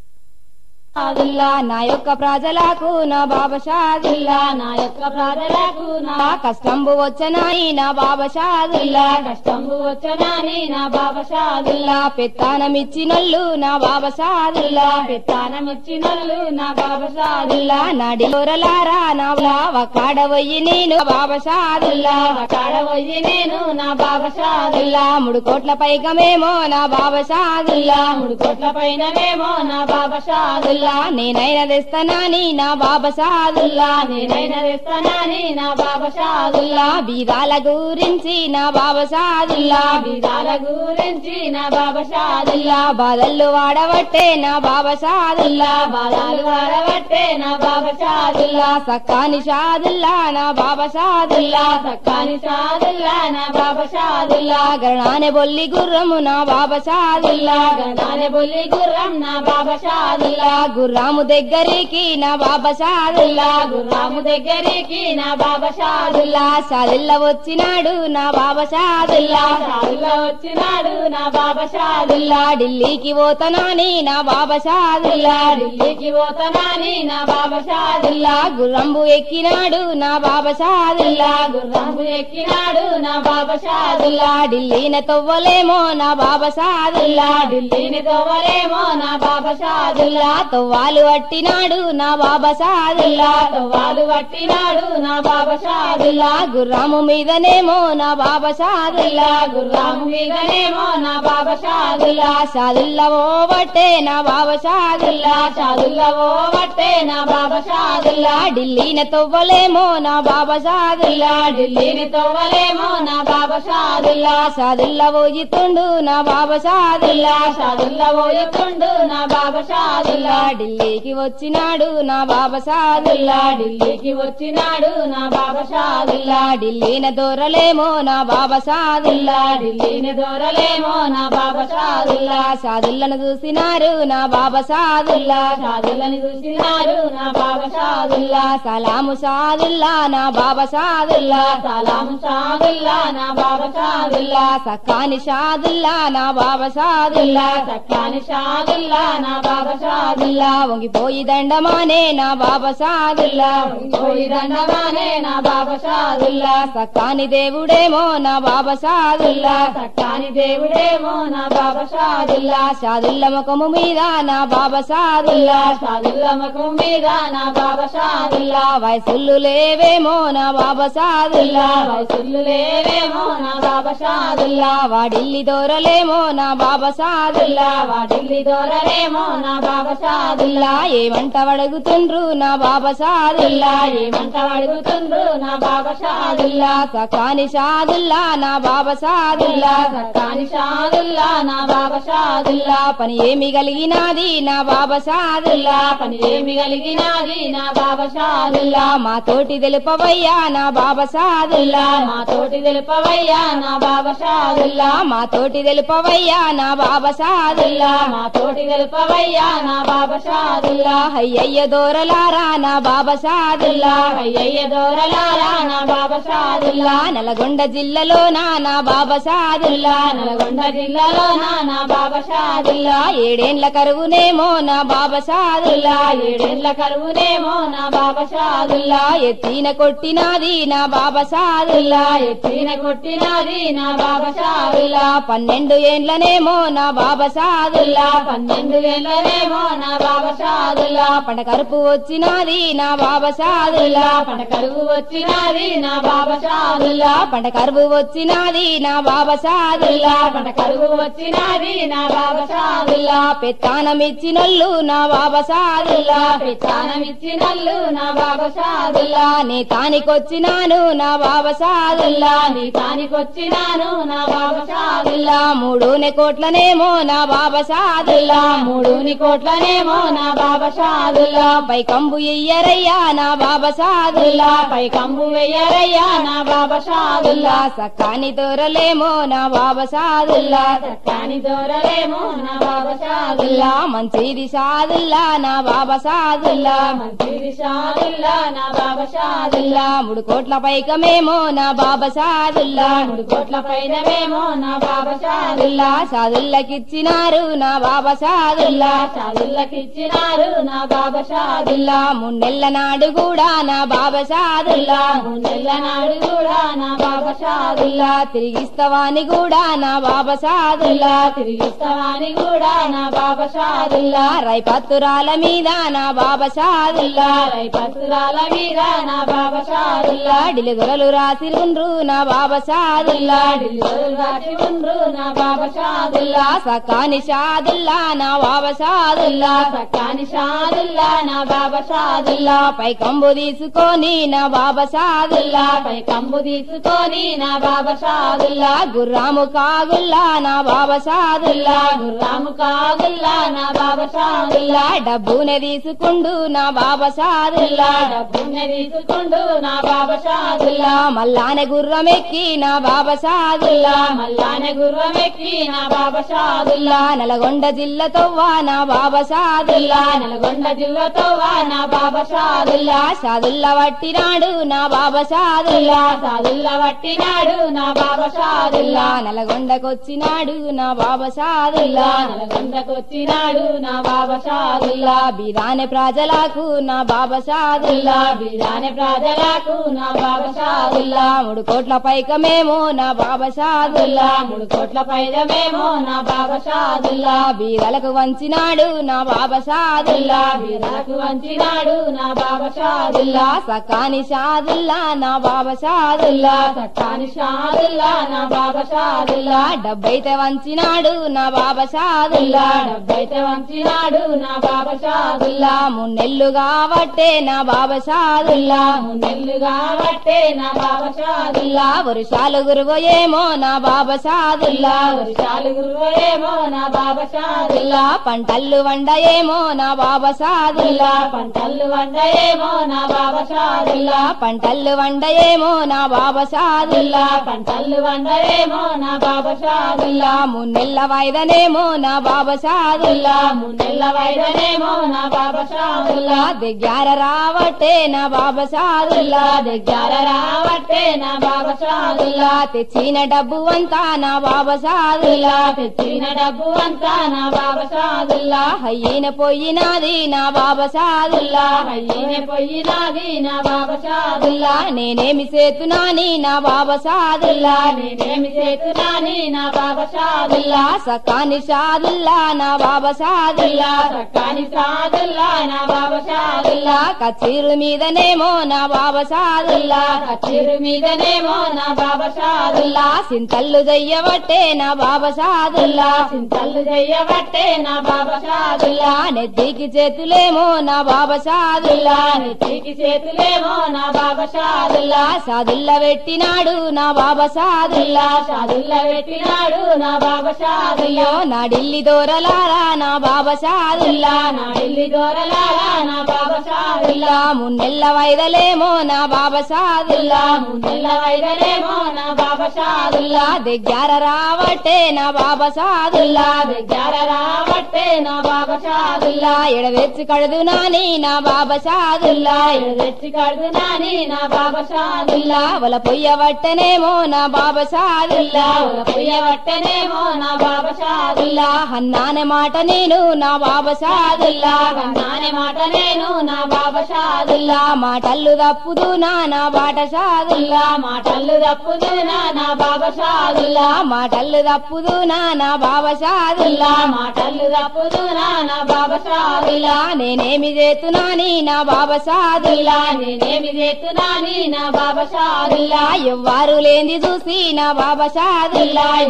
షాదుల్లా నా యొక్క ప్రజలకు నా బాబా షాదుల్లా నా యొక్క ప్రజలకు నా కష్టంబు వచ్చనాయి నా బాబా షాదుల్లా కష్టంబు వచ్చనాని నా బాబా షాదుల్లా పెత్తానమిచ్చినల్లు నా బాబా షాదుల్లా పెత్తానమిచ్చినల్లు నా బాబా షాదుల్లా నడిలోరలారా నా కాడవయ్యి నేను బాబా షాదుల్లా కాడవయ్యి నేను నా బాబా షాదుల్లా మూడు కోట్ల పైకమేమో నా బాబా షాదుల్లా మూడు కోట్ల పైనమేమో నా బాబా షాదుల్లా నేనైనా తెస్తానని నా బాబా షాదుల్లా నేనైనా తెస్తానని నా బాబా షాదుల్లా బీదాల గురించి నా బాబా షాదుల్లా బీదాల గురించి నా బాబా షాదుల్లా బాధలు వాడబట్టే నా బాబా షాదుల్లా బాధలు వాడబట్టే నా బాబా షాదుల్లా సక్కాని షాదుల్లా నా బాబా షాదుల్లా సక్కాని షాదుల్లా నా బాబా షాదుల్లా గరణానే బొల్లి గుర్రము నా బాబా షాదుల్లా గరణానే బొల్లి గుర్రం నా బాబా షాదుల్లా గుర్రాము దగ్గరికి నా బాబా షాదుల్లా గుర్రాము దగ్గరికి నా బాబా షాదుల్లా షాదుల్లా వచ్చినాడు నా బాబా షాదుల్లా షాదుల్లా వచ్చినాడు నా బాబా షాదుల్లా ఢిల్లీకి పోతనాని నా బాబా షాదుల్లా ఢిల్లీకి పోతనాని నా బాబా షాదుల్లా గుర్రంబు ఎక్కినాడు నా బాబా షాదుల్లా గుర్రంబు ఎక్కినాడు నా బాబా షాదుల్లా ఢిల్లీని తవ్వలేమో నా బాబా షాదుల్లా ఢిల్లీని తవ్వలేమో నా బాబా షాదుల్లా తవ్వాలు పట్టినాడు నా బాబా షాదుల్లా తవ్వాలు పట్టినాడు నా బాబా షాదుల్లా గుర్రాము మీదనేమో నా బాబా షాదుల్లా గుర్రాము మీదనేమో నా బాబా షాదుల్లా షాదుల్లా ఓ బట్టే నా బాబా షాదుల్లా షాదుల్లా ఓ బట్టే నా బాబా షాదుల్లా ఢిల్లీని తవ్వలేమో నా బాబా షాదుల్లా ఢిల్లీని తవ్వలేమో నా బాబా షాదుల్లా షాదుల్లా పోయితుండు నా బాబా షాదుల్లా షాదుల్లా పోయితుండు నా బాబా షాదుల్లా ఢిల్లీకి వచ్చినాడు నా బాబా షాదుల్లా ఢిల్లీకి వచ్చినాడు నా బాబా షాదుల్లా ఢిల్లీని దూరలేమో నా బాబా షాదుల్లా ఢిల్లీని దూరలేమో నా బాబా షాదుల్లా షాదుల్లను చూసినారు నా బాబా షాదుల్లా షాదుల్లని చూసినారు నా బాబా షాదుల్లా సలాము షాదుల్లా నా బాబా షాదుల్లా సలాము షాదుల్లా నా బాబా షాదుల్లా సక్కాని షాదుల్లా నా బాబా షాదుల్లా సక్కాని షాదుల్లా నా బాబా షాదుల్లా వంగిపోయి దండమానే నా బాబా షాదుల్లా వంగిపోయి దండమానే నా బాబా షాదుల్లా సక్కాని దేవుడేమో నా బాబా షాదుల్లా సక్కాని దేవుడేమో నా బాబా షాదుల్లా షాదుల్లా ముఖము మీద నా బాబా షాదుల్లా షాదుల్లా ముఖము మీద నా బాబా షాదుల్లా వయసులు లేవేమో నా బాబా షాదుల్లా వయసులు లేవేమో నా బాబా షాదుల్లా వాడిల్లి దూరలేమో నా బాబా షాదుల్లా వాడిల్లి దూరలేమో నా బాబా షాదుల్లా ఏమంట అడుగుతుండ్రు నా బాబా షాదుల్లా ఏమంట అడుగుతుండ్రు నా బాబా షాదుల్లా సకాని షాదుల్లా నా బాబా షాదుల్లా సకాని షాదుల్లా నా బాబా షాదుల్లా పని ఏమి కలిగినాది నా బాబా షాదుల్లా పని ఏమి కలిగినాది నా బాబా షాదుల్లా మా తోటి తెలుపవయ్యా నా బాబా షాదుల్లా మా తోటి తెలుపవయ్యా నా బాబా షాదుల్లా మా తోటి తెలుపవయ్యా నా బాబా షాదుల్లా మా తోటి తెలుపవయ్యా నా బాబా షాదుల్లా అయ్యయ్య దూరలారా నా బాబా షాదుల్లా అయ్యయ్య దూరలారా నా బాబా షాదుల్లా నల్గొండ జిల్లాలో నా నా బాబా షాదుల్లా నల్గొండ జిల్లాలో నా నా బాబా షాదుల్లా ఏడేండ్ల కరువునేమో నా బాబా షాదుల్లా ఏడేండ్ల కరువునేమో నా బాబా షాదుల్లా ఎత్తిన కొట్టినాది నా బాబా షాదుల్లా ఎత్తిన కొట్టినాది నా బాబా షాదుల్లా పన్నెండు ఏండ్లనేమో నా బాబా షాదుల్లా పన్నెండు ఏండ్లనేమో నా బాబా షాదుల్లా పంట కరుపు వచ్చినాది నా బాబా షాదుల్లా పంట కరువు వచ్చినాది నా బాబా షాదుల్లా పంట కరువు వచ్చినాది నా బాబా షాదుల్లా పంట కరువు వచ్చినది నా బాబా షాదుల్లా పెత్తానమిచ్చినల్లు నా బాబా షాదుల్లా పెత్తానమిచ్చినల్లు నా బాబా షాదుల్లా నీ తానికొచ్చినాను నా బాబా షాదుల్లా నీ తానికొచ్చినాను నా బాబా షాదుల్లా మూడుని కోట్లనేమో నా బాబా షాదుల్లా మూడుని కోట్లనేమో నా బాబా షాదుల్లా పై కంబు ఇయ్యరయ్యా నా బాబా షాదుల్లా పై కంబు వెయ్యరయ్యా నా బాబా షాదుల్లా సక్కాని దొరలేమో నా బాబా షాదుల్లా సక్కాని దొరలేమో నా బాబా షాదుల్లా మంచిది షాదుల్లా నా బాబా షాదుల్లా మంచిది షాదుల్లా నా బాబా షాదుల్లా మూడు కోట్ల పైకమేమో నా బాబా షాదుల్లా మూడు కోట్ల పైనమేమో నా బాబా షాదుల్లా షాదుల్లకిచ్చినారు నా బాబా షాదుల్లా షాదుల్లకిచ్చినారు నా బాబా షాదుల్లా మున్నెల్ల నాడు కూడా నా బాబా షాదుల్లా మున్నెల్ల నాడు కూడా నా బాబా షాదుల్లా తిరిగిస్తవాని కూడా నా బాబా షాదుల్లా తిరిగిస్తవాని కూడా నా బాబా షాదుల్లా రైపత్తురాల మీద నా బాబా షాదుల్లా రైపత్తురాల మీద నా బాబా షాదుల్లా డిలుగురలు రాసి ఉండ్రు నా బాబా షాదుల్లా డిలుగురలు రాసి ఉండ్రు నా బాబా షాదుల్లా సకాని షాదుల్లా నా బాబా షాదుల్లా సకాని షాదుల్లా నా బాబా షాదుల్లా పై కంబు తీసుకొని నా బాబా షాదుల్లా పై కంబు తీసుకొని నా బాబా షాదుల్లా గుర్రాము కాగుల్లా నా బాబా షాదుల్లా గుర్రాము కాగుల్లా నా బాబా షాదుల్లా డబ్బునే తీసుకుండు నా బాబా షాదుల్లా డబ్బునే తీసుకుండు నా బాబా షాదుల్లా మల్లానే గుర్రం ఎక్కి నా బాబా షాదుల్లా మల్లానే గుర్రం ఎక్కి నా బాబా షాదుల్లా నల్గొండ జిల్లతోవా నా బాబా షాదుల్లా నల్గొండ జిల్లతోవా నా బాబా షాదుల్లా షాదుల్లా వట్టినాడు నా బాబా షాదుల్లా షాదుల్లా వట్టినాడు నా బాబా షాదుల్లా నల్గొండకొచ్చినాడు నా బాబా షాదుల్లా నల్గొండకొచ్చినాడు నా బాబా షాదుల్లా బిదానే ప్రజలకు నా బాబా షాదుల్లా బిదానే ప్రజలకు నా బాబా షాదుల్లా మూడు కోట్ల పైకమేమో నా బాబా షాదుల్లా మూడు కోట్ల పైదమేమో నా బాబా షాదుల్లా బీదలకు వంచినాడు నా బాబా షాదుల్లా బీదలకు వంచినాడు నా బాబా షాదుల్లా సకాని షాదుల్లా నా బాబా షాదుల్లా సకాని షాదుల్లా నా బాబా షాదుల్లా డబ్బైతే వంచినాడు నా బాబా షాదుల్లా డబ్బైతే వంచినాడు నా బాబా షాదుల్లా మున్నెల్లు కాబట్టే నా బాబా షాదుల్లా మున్నెల్లు కాబట్టే నా బాబా షాదుల్లా వర్షాలు గురువయేమో నా బాబా షాదుల్లా వర్షాలు గురువయేమో నా బాబా షాదుల్లా పంటల్లు వండయేమో నా బాబా షాదుల్లా పంటల్లు వండయేమో నా బాబా షాదుల్లా పంటల్లు వండయేమో నా బాబా షాదుల్లా పంటల్లు వండయేమో నా బాబా షాదుల్లా మున్నెల్ల వైదనేమో నా బాబా షాదుల్లా మున్నెల్ల వైదనేమో నా బాబా షాదుల్లా దగ్గర రావట్టే నా బాబా షాదుల్లా దగ్గర రావట్టే నా బాబా షాదుల్లా తెచ్చిన డబ్బు అంతా నా బాబా షాదుల్లా తెచ్చిన డబ్బు అంతా నా బాబా షాదుల్లా అయ్యిన పోయినాది నా బాబా షాదుల్లా అయ్యిన పోయినాది నా బాబా షాదుల్లా నేనేమి చేతునాని నా బాబా షాదుల్లా నేనేమి చేతునాని నా బాబా షాదుల్లా సకాని షాదుల్లా నా బాబా షాదుల్లా సకాని షాదుల్లా నా బాబా షాదుల్లా కచీరు మీదనేమో నా బాబా షాదుల్లా కచీరు మీదనేమో నా బాబా షాదుల్లా సింతల్లు చెయ్యబట్టే నా బాబా షాదుల్లా సింతల్లు చెయ్యబట్టే నా బాబా షాదుల్లా నెత్తికి చేతులేమో నా బాబా షాదుల్లా నెత్తికి చేతులేమో నా బాబా షాదుల్లా షాదుల్లా పెట్టినాడు నా బాబా షాదుల్లా షాదుల్లా పెట్టినాడు నా బాబా షాదుల్లా నా ఢిల్లీ దూరలారా నా బాబా షాదుల్లా నా ఢిల్లీ దూరలారా నా బాబా షాదుల్లా మున్నెల్ల వైదలేమో నా బాబా షాదుల్లా మున్నెల్ల వైదలేమో నా బాబా షాదుల్లా దగ్గర రావట్టే నా బాబా షాదుల్లా దగ్గర రావట్టే నా బాబా షాదుల్లా ఎడవెచ్చి కడదు నాని నా బాబా షాదుల్లా ఎడవెచ్చి కడదు నాని నా బాబా షాదుల్లా వల పొయ్యవట్టనేమో నా బాబా షాదుల్లా వల పొయ్యవట్టనేమో నా బాబా షాదుల్లా అన్నానే మాట నేను నా బాబా షాదుల్లా అన్నానే మాట నేను నా బాబా షాదుల్లా మాటల్లు తప్పుదు నా నా బాట షాదుల్లా మాటల్లు తప్పుదు నా నా బాబా షాదుల్లా మాటల్లు తప్పుదు నా నా బాబా షాదుల్లా మాటల్లు తప్పుదు నా నా బాబా షాదుల్లా నేనేమి చేతునాని నా బాబా షాదుల్లా నేనేమి చేతునాని నా బాబా షాదుల్లా ఎవ్వారు లేంది చూసి నా బాబా షాదుల్లా ఎవ్వారు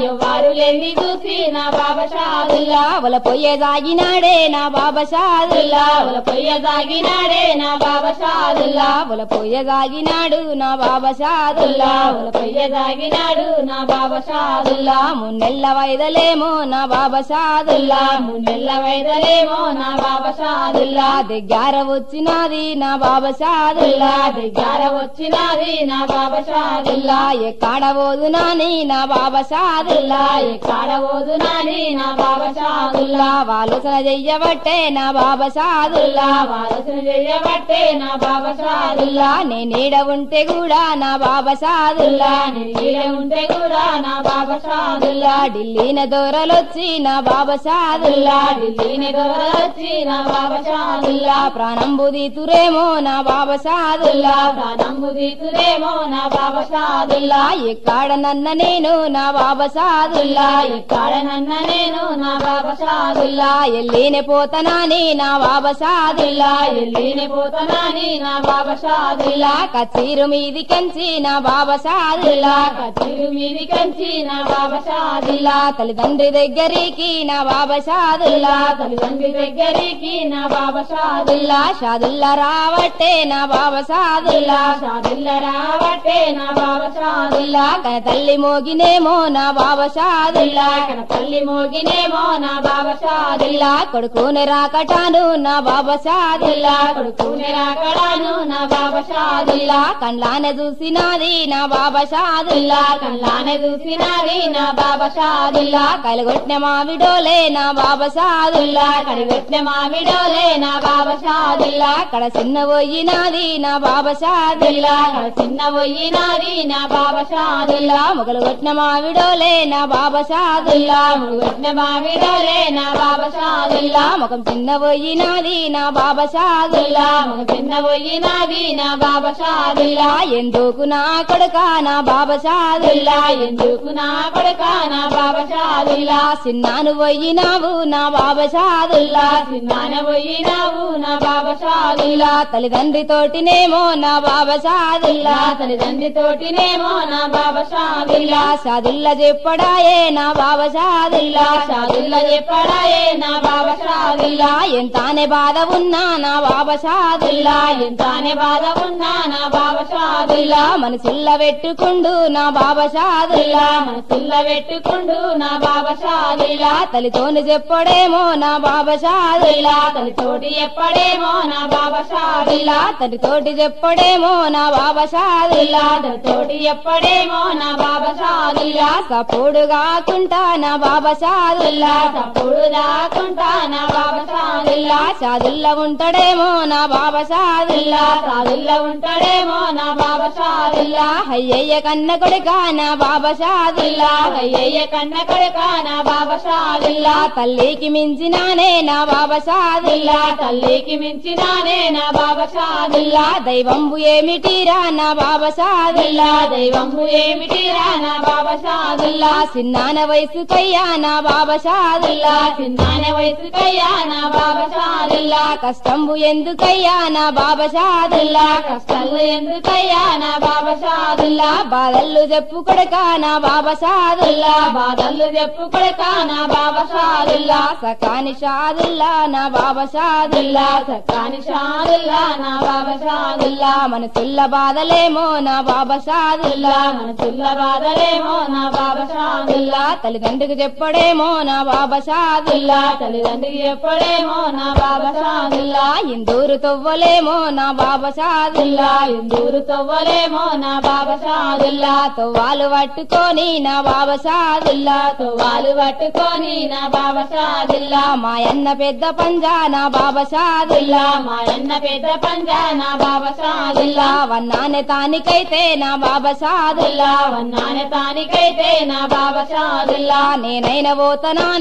దారులెన్ని చూసి నా బాబా షాదుల్లా వల పొయ్య దాగినాడే నా బాబా షాదుల్లా వల పొయ్య దాగినాడే నా బాబా షాదుల్లా వల పొయ్య దాగినాడు నా బాబా షాదుల్లా వల పొయ్య దాగినాడు నా బాబా షాదుల్లా మున్నెల్ల వైదలేమో నా బాబా షాదుల్లా మున్నెల్ల వైదలేమో నా బాబా షాదుల్లా దగ్గర వచ్చినది నా బాబా షాదుల్లా దగ్గర వచ్చినది నా బాబా షాదుల్లా ఎక్కడ పోదునాని నా బాబా షాదుల్లా ఎక్కడ పోదునాని నా బాబా షాదుల్లా వాలోచన చెయ్యబట్టే నా బాబా షాదుల్లా వాలోచన చెయ్యబట్టే నా బాబా షాదుల్లా నేనీడ ఉంటే కూడా నా బాబా షాదుల్లా నేనీడ ఉంటే కూడా నా బాబా షాదుల్లా ఢిల్లీన దూరలొచ్చి నా బాబా షాదుల్లా ఢిల్లీని దూరలొచ్చి నా బాబా షాదుల్లా ప్రాణంబు దీతురేమో నా బాబా షాదుల్లా ప్రాణంబు దీతురేమో నా బాబా షాదుల్లా ఎక్కడ నన్న నేను నా బాబా షాదుల్లా ఎక్కడ నన్న నేను నా బాబా షాదుల్లా ఎల్లినే పోతనాని నా బాబా షాదుల్లా ఎల్లినే పోతనాని నా బాబా షాదుల్లా కచీరు మీది కంచి నా బాబా షాదుల్లా కచీరు మీది కంచి నా బాబా షాదుల్లా తల్లిదండ్రి దగ్గరికి నా బాబా షాదుల్లా తల్లిదండ్రి దగ్గరికి నా బాబా షాదుల్లా షాదుల్లా రావట్టే నా బాబా షాదుల్లా షాదుల్లా రావట్టే నా బాబా షాదుల్లా కన తల్లి మోగినేమో నా బాబా షాదుల్లా కన తల్లి మోగినేమో నా బాబా షాదుల్లా కొడుకుని రాకటాను నా బాబా షాదుల్లా కొడుకుని రాకటాను నా బాబా షాదుల్లా కండ్లానే చూసినాది నా బాబా షాదుల్లా కండ్లానే చూసినాది నా బాబా షాదుల్లా కలగొట్టిన మావిడోలే నా బాబా షాదుల్లా కడిగొట్టిన మావిడోలే నా బాబా షాదుల్లా కడ చిన్న పోయినాది నా బాబా షాదుల్లా కడ చిన్న పోయినాది నా బాబా షాదుల్లా మొగలు కొట్టిన మావిడోలే నా బాబా షాదుల్లా మొగలు కొట్టిన మావిడోలే నా బాబా షాదుల్లా ముఖం చిన్న పోయినాది నా బాబా షాదుల్లా ముఖం చిన్న పోయినాది నా బాబా షాదుల్లా ఎందుకు నా కొడుక నా బాబా షాదుల్లా ఎందుకు నా కొడుక నా బాబా షాదుల్లా సిన్నాను పోయినావు నా బాబా షాదుల్లా సిన్నాన పోయినావు నా బాబా షాదుల్లా తల్లిదండ్రి తోటినేమో నా బాబా షాదుల్లా తల్లిదండ్రి తోటినేమో నా బాబా షాదుల్లా షాదుల్లా చెప్పడాయే నా బాబా షాదుల్లా షాదుల్లా చెప్పడాయే నా బాబా షాదుల్లా ఎంతానే బాధ ఉన్నా నా బాబా షాదుల్లా ఎంతానే బాధ ఉన్నా నా బాబా షాదుల్లా మనసుల్ల పెట్టుకుండు నా బాబా షాదుల్లా మనసుల్ల పెట్టుకుండు నా బాబా షాదుల్లా తల్లితోని చెప్పడేమో నా బాబా షాదుల్లా తల్లితోటి చెప్పడేమో నా బాబా షాదుల్లా తల్లితోటి చెప్పడేమో నా బాబా షాదుల్లా తల్లితోటి చెప్పడేమో నా బాబా షాదుల్లా సపోడు కాకుండా నా బాబా షాదుల్లా సపోడు కాకుండా నా బాబా షాదుల్లా షాదుల్లా ఉంటాడేమో నా బాబా షాదుల్లా షాదుల్లా ఉంటాడేమో నా బాబా షాదుల్లా అయ్యయ్య కన్న కొడుక నా బాబా షాదుల్లా అయ్యయ్య కన్న కొడుక నా బాబా షాదుల్లా తల్లికి మించినానే నా బాబా షాదుల్లా తల్లికి మించినానే నా బాబా షాదుల్లా దైవంబు ఏమిటిరా నా బాబా షాదుల్లా దైవంబు ఏమిటిరా నా బాబా షాదుల్లా సిన్నాన వయసుకయ్యా నా బాబా షాదుల్లా సిన్నాన వయసుకయ్యా నా బాబా షాదుల్లా కష్టంబు ఎందుకయ్యా నా బాబా షాదుల్లా కష్టాలు ఎందుకయ్యా నా బాబా షాదుల్లా బాధలు చెప్పు కొడక నా బాబా షాదుల్లా బాధలు చెప్పు కొడక నా బాబా షాదుల్లా సకాని షాదుల్లా నా బాబా షాదుల్లా సకాని షాదుల్లా నా బాబా షాదుల్లా మనసుల్ల బాధలేమో నా బాబా షాదుల్లా మనసుల్ల బాధలేమో నా బాబా షాదుల్లా తల్లిదండ్రికి చెప్పడేమో నా బాబా షాదుల్లా తల్లిదండ్రికి చెప్పడేమో నా బాబా షాదుల్లా ఇందూరు తవ్వలేమో నా బాబా షాదుల్లా ఇందూరు తవ్వలేమో నా బాబా షాదుల్లా తవ్వాలు పట్టుకొని నా బాబా షాదుల్లా తవ్వాలు పట్టుకొని నా బాబా షాదుల్లా మాయన్న పెద్ద పంజా నా బాబా షాదుల్లా మాయన్న పెద్ద పంజా నా బాబా షాదుల్లా వన్నానే తానికైతే నా బాబా షాదుల్లా వన్నానే తానికైతే నా బాబా షాదుల్లా నేనైన పోతనాని నా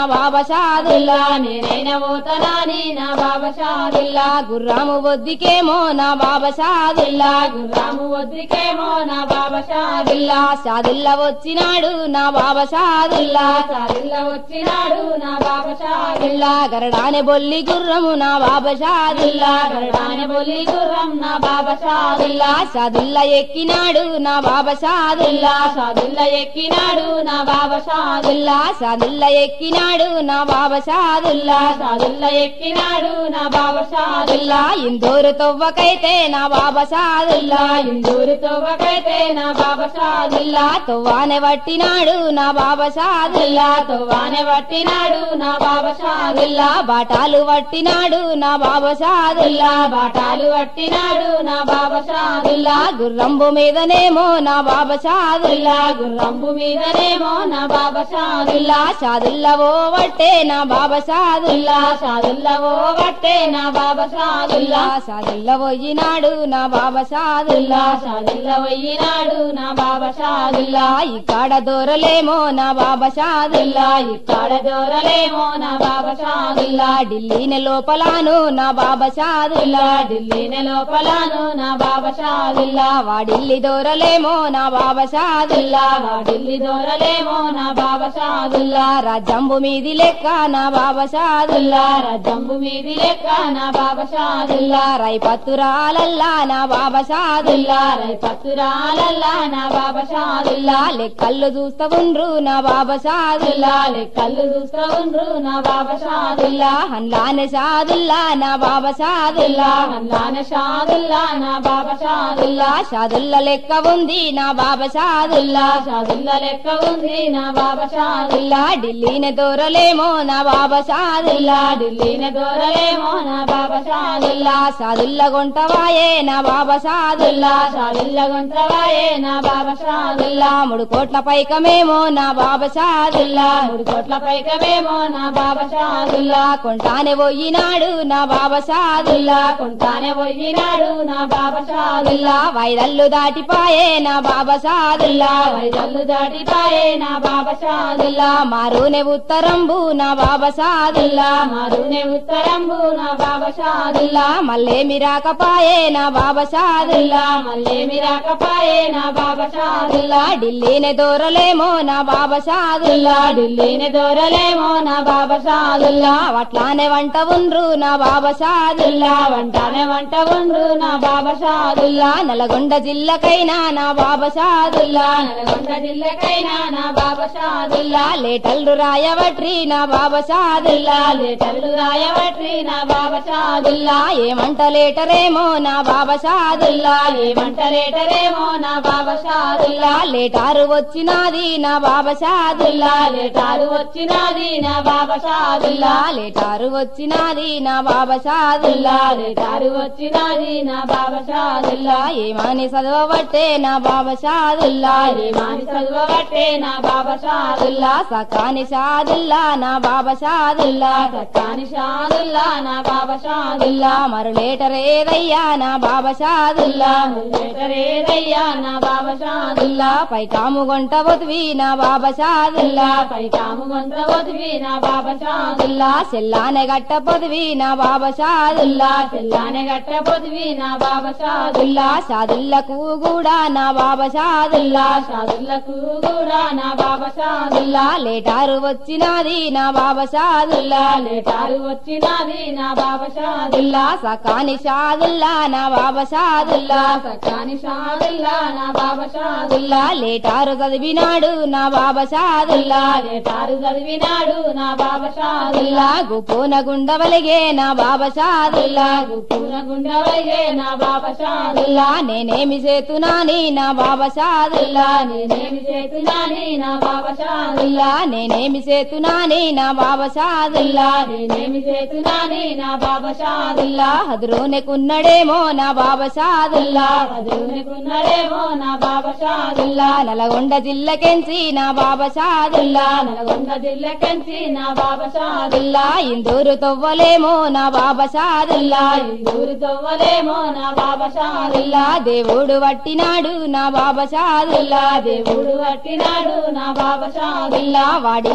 బాబా షాదుల్లా నేనైనా పోతనాని నా బాబా షాదుల్లా గుర్రాము బొద్దికేమో నా బాబా షాదుల్లా గుర్రాము వద్దికేమో నా బాబా షాదుల్లా షాదుల్లా వచ్చినాడు నా బాబా షాదుల్లా సాదుల్లా వచ్చినాడు నా బాబా షాదుల్లా షాదుల్లా గరడానే బొల్లి గుర్రము నా బాబా షాదుల్లా గరడాని బొల్లి గుర్రం నా బాబా షాదుల్లా షాదుల్లా ఎక్కినాడు నా బాబా షాదుల్లా షాదుల్లా ఎక్కినాడు నా బాబా షాదుల్లా షాదుల్లా ఎక్కినాడు నా బాబా షాదుల్లా షాదుల్లా ఎక్కినాడు నా బాబా షాదుల్లా షాదుల్లా ఇందూరు తొవ్వకైతే నా బాబా షాదుల్లా ఇందూరు తోవకైతే నా బాబా షాదుల్లా తొవ్వానే పట్టినాడు నా బాబా షాదుల్లా తోవానే పట్టినాడు నా బాబా షాదుల్లా బాటాలు పట్టినాడు నా బాబా షాదుల్లా బాటాలు పట్టినాడు నా బాబా షాదుల్లా గుర్రంబు మీదనేమో నా బాబా షాదుల్లా గుర్రంబు మీదనేమో నా బాబా షాదుల్లా షాదుల్లా ఓ వట్టే నా బాబా షాదుల్లా షాదుల్లా ఓ బట్టే నా బాబా షాదుల్లా షాదుల్లా పోయినాడు నా బాబా షాదుల్లా షాదుల్లా పోయినాడు నా బాబా షాదుల్లా ఇక్కడ దూరలేమో నా బాబా షాదుల్లా ఇక్కడ దూరలేమో నా బాబా షాదుల్లా ఢిల్లీని లోపలాను నా బాబా షాదుల్లా ఢిల్లీని లోపలను నా బాబా షాదుల్లా వాడిల్లి దూరలేమో నా బాబా షాదుల్లా ఢిల్లీ దూరలేమో నా బాబా షాదుల్లా రాజంబు మీది లెక్క నా బాబా షాదుల్లా జంబు మీది లెక్క నా బాబా షాదుల్లా రై పత్తురాలల్లా నా బాబా షాదుల్లా రై పత్తురాలల్లా నా బాబా షాదుల్లా లెక్కళ్ళు చూస్తా ఉండ్రు నా బాబా షాదుల్లా కళ్ళు చూస్తా ఉండ్రు నా బాబా షాదుల్లా హన్లానే షాదుల్లా నా బాబా షాదుల్లా అల్లాన షాదుల్లా నా బాబా షాదుల్లా షాదుల్లా లెక్క ఉంది నా బాబా షాదుల్లా షాదుల్లా లెక్క ఉంది నా బాబా షాదుల్లా ఢిల్లీని దూరలేమో నా బాబా షాదుల్లా ఢిల్లీని దూరలేమో నా బాబా షాదుల్లా షాదుల్లా గుంటవాయే నా బాబా షాదుల్లా షాదుల్లా గుంట్రవాయే నా బాబా షాదుల్లా మూడు కోట్ల పైకమేమో నా బాబా షాదుల్లా మూడు కోట్ల పైకమేమో నా బాబా షాదుల్లా కొంటానే పోయినాడు నా బాబా షాదుల్లా కొంటానే పోయినాడు నా బాబా షాదుల్లా వైరల్లు దాటిపాయే నా బాబా షాదుల్లా వైదల్లు దాటిపాయే నా బాబా షాదుల్లా మారునే ఉత్తరంబు నా బాబా షాదుల్లా మారునే ఉత్తరంబు నా బాబా షాదుల్లా మళ్ళేమి రాకపాయే నా బాబా షాదుల్లా మళ్ళేమి రాకపాయే నా బాబా షాదుల్లా ఢిల్లీని దూరలేమో నా బాబా షాదుల్లా ఢిల్లీని దూరలేమో నా బాబా షాదుల్లా అట్లానే వంట ఉండ్రు నా బాబా షాదుల్లా వంటానే వంట ఉండ్రు నా బాబా షాదుల్లా నల్గొండ జిల్లకైనా నా బాబా షాదుల్లా నల్గొండ జిల్లకైనా నా బాబా షాదుల్లా లేటల్లు రాయవట్రి నా బాబా షాదుల్లా లేటర్లు రాయవట్రి నా బాబా షాదుల్లా ఏమంట లేటరేమో నా బాబా షాదుల్లా ఏమంట లేటరేమో నా బాబా షాదుల్లా లేటారు వచ్చినాది నా బాబా షాదుల్లా లేటారు వచ్చినది నా బాబా షాదుల్లా లేటారు వచ్చినాది నా బాబా షాదుల్లా లేటారు వచ్చినది నా బాబా షాదుల్లా ఏమని చదవబట్టే నా బాబా షాదుల్లా ఏమాని చదువబట్టే నా బాబా షాదుల్లా సకాని షాదుల్లా నా బాబా షాదుల్లా సత్తాని షాదుల్లా నా బాబా షాదుల్లా మరు లేటర్ ఏదయ్యా నా బాబా షాదుల్లా లేటరేదయ్యా నా బాబా షాదుల్లా పైకాము గొంట వదివి నా బాబా షాదుల్లా పై కాము మంత్ర వదివి నా బాబా షాదుల్లా సెల్లానే గట్ట పొదివి నా బాబా షాదుల్లా తెల్లానే గట్ట పొదివి నా బాబా షాదుల్లా షాదుల్లకు కూడా నా బాబా షాదుల్లా షాదుల్లకు కూడా నా బాబా షాదుల్లా లేటారు వచ్చినాది నా బాబా షాదుల్లా లేటారు వచ్చినది నా బాబా షాదుల్లా సకాని షాదుల్లా నా బాబా షాదుల్లా సకాని షాదుల్లా నా బాబా షాదుల్లా లేటారు చదివినాడు నా బాబా షాదుల్లా లేటారు చదివినాడు నా బాబా షాదుల్లా గుపోన గుండవలిగే నా బాబా షాదుల్లా పూన గుండవయ్యే నా బాబా షాదుల్లా నేనేమి చేతునాని నా బాబా షాదుల్లా నేనేమి చేతునాని నా బాబా షాదుల్లా నేనేమి చేతునాని నా బాబా షాదుల్లా నేనేమి చేతునాని నా బాబా షాదుల్లా హదురోనెకున్నడేమో నా బాబా షాదుల్లా చదువుకున్నాడేమో నా బాబా షాదుల్లా నల్గొండ జిల్లకెంచి నా బాబా షాదుల్లా నల్గొండ జిల్లకంచి నా బాబా షాదుల్లా ఇందూరు తొవ్వలేమో నా బాబా షాదుల్లా ఊరు తవ్వలేమో నా బాబా షాదుల్లా దేవుడు వట్టినాడు నా బాబా షాదుల్లా దేవుడు పట్టినాడు నా బాబా షాదుల్లా వాడిల్లి దూర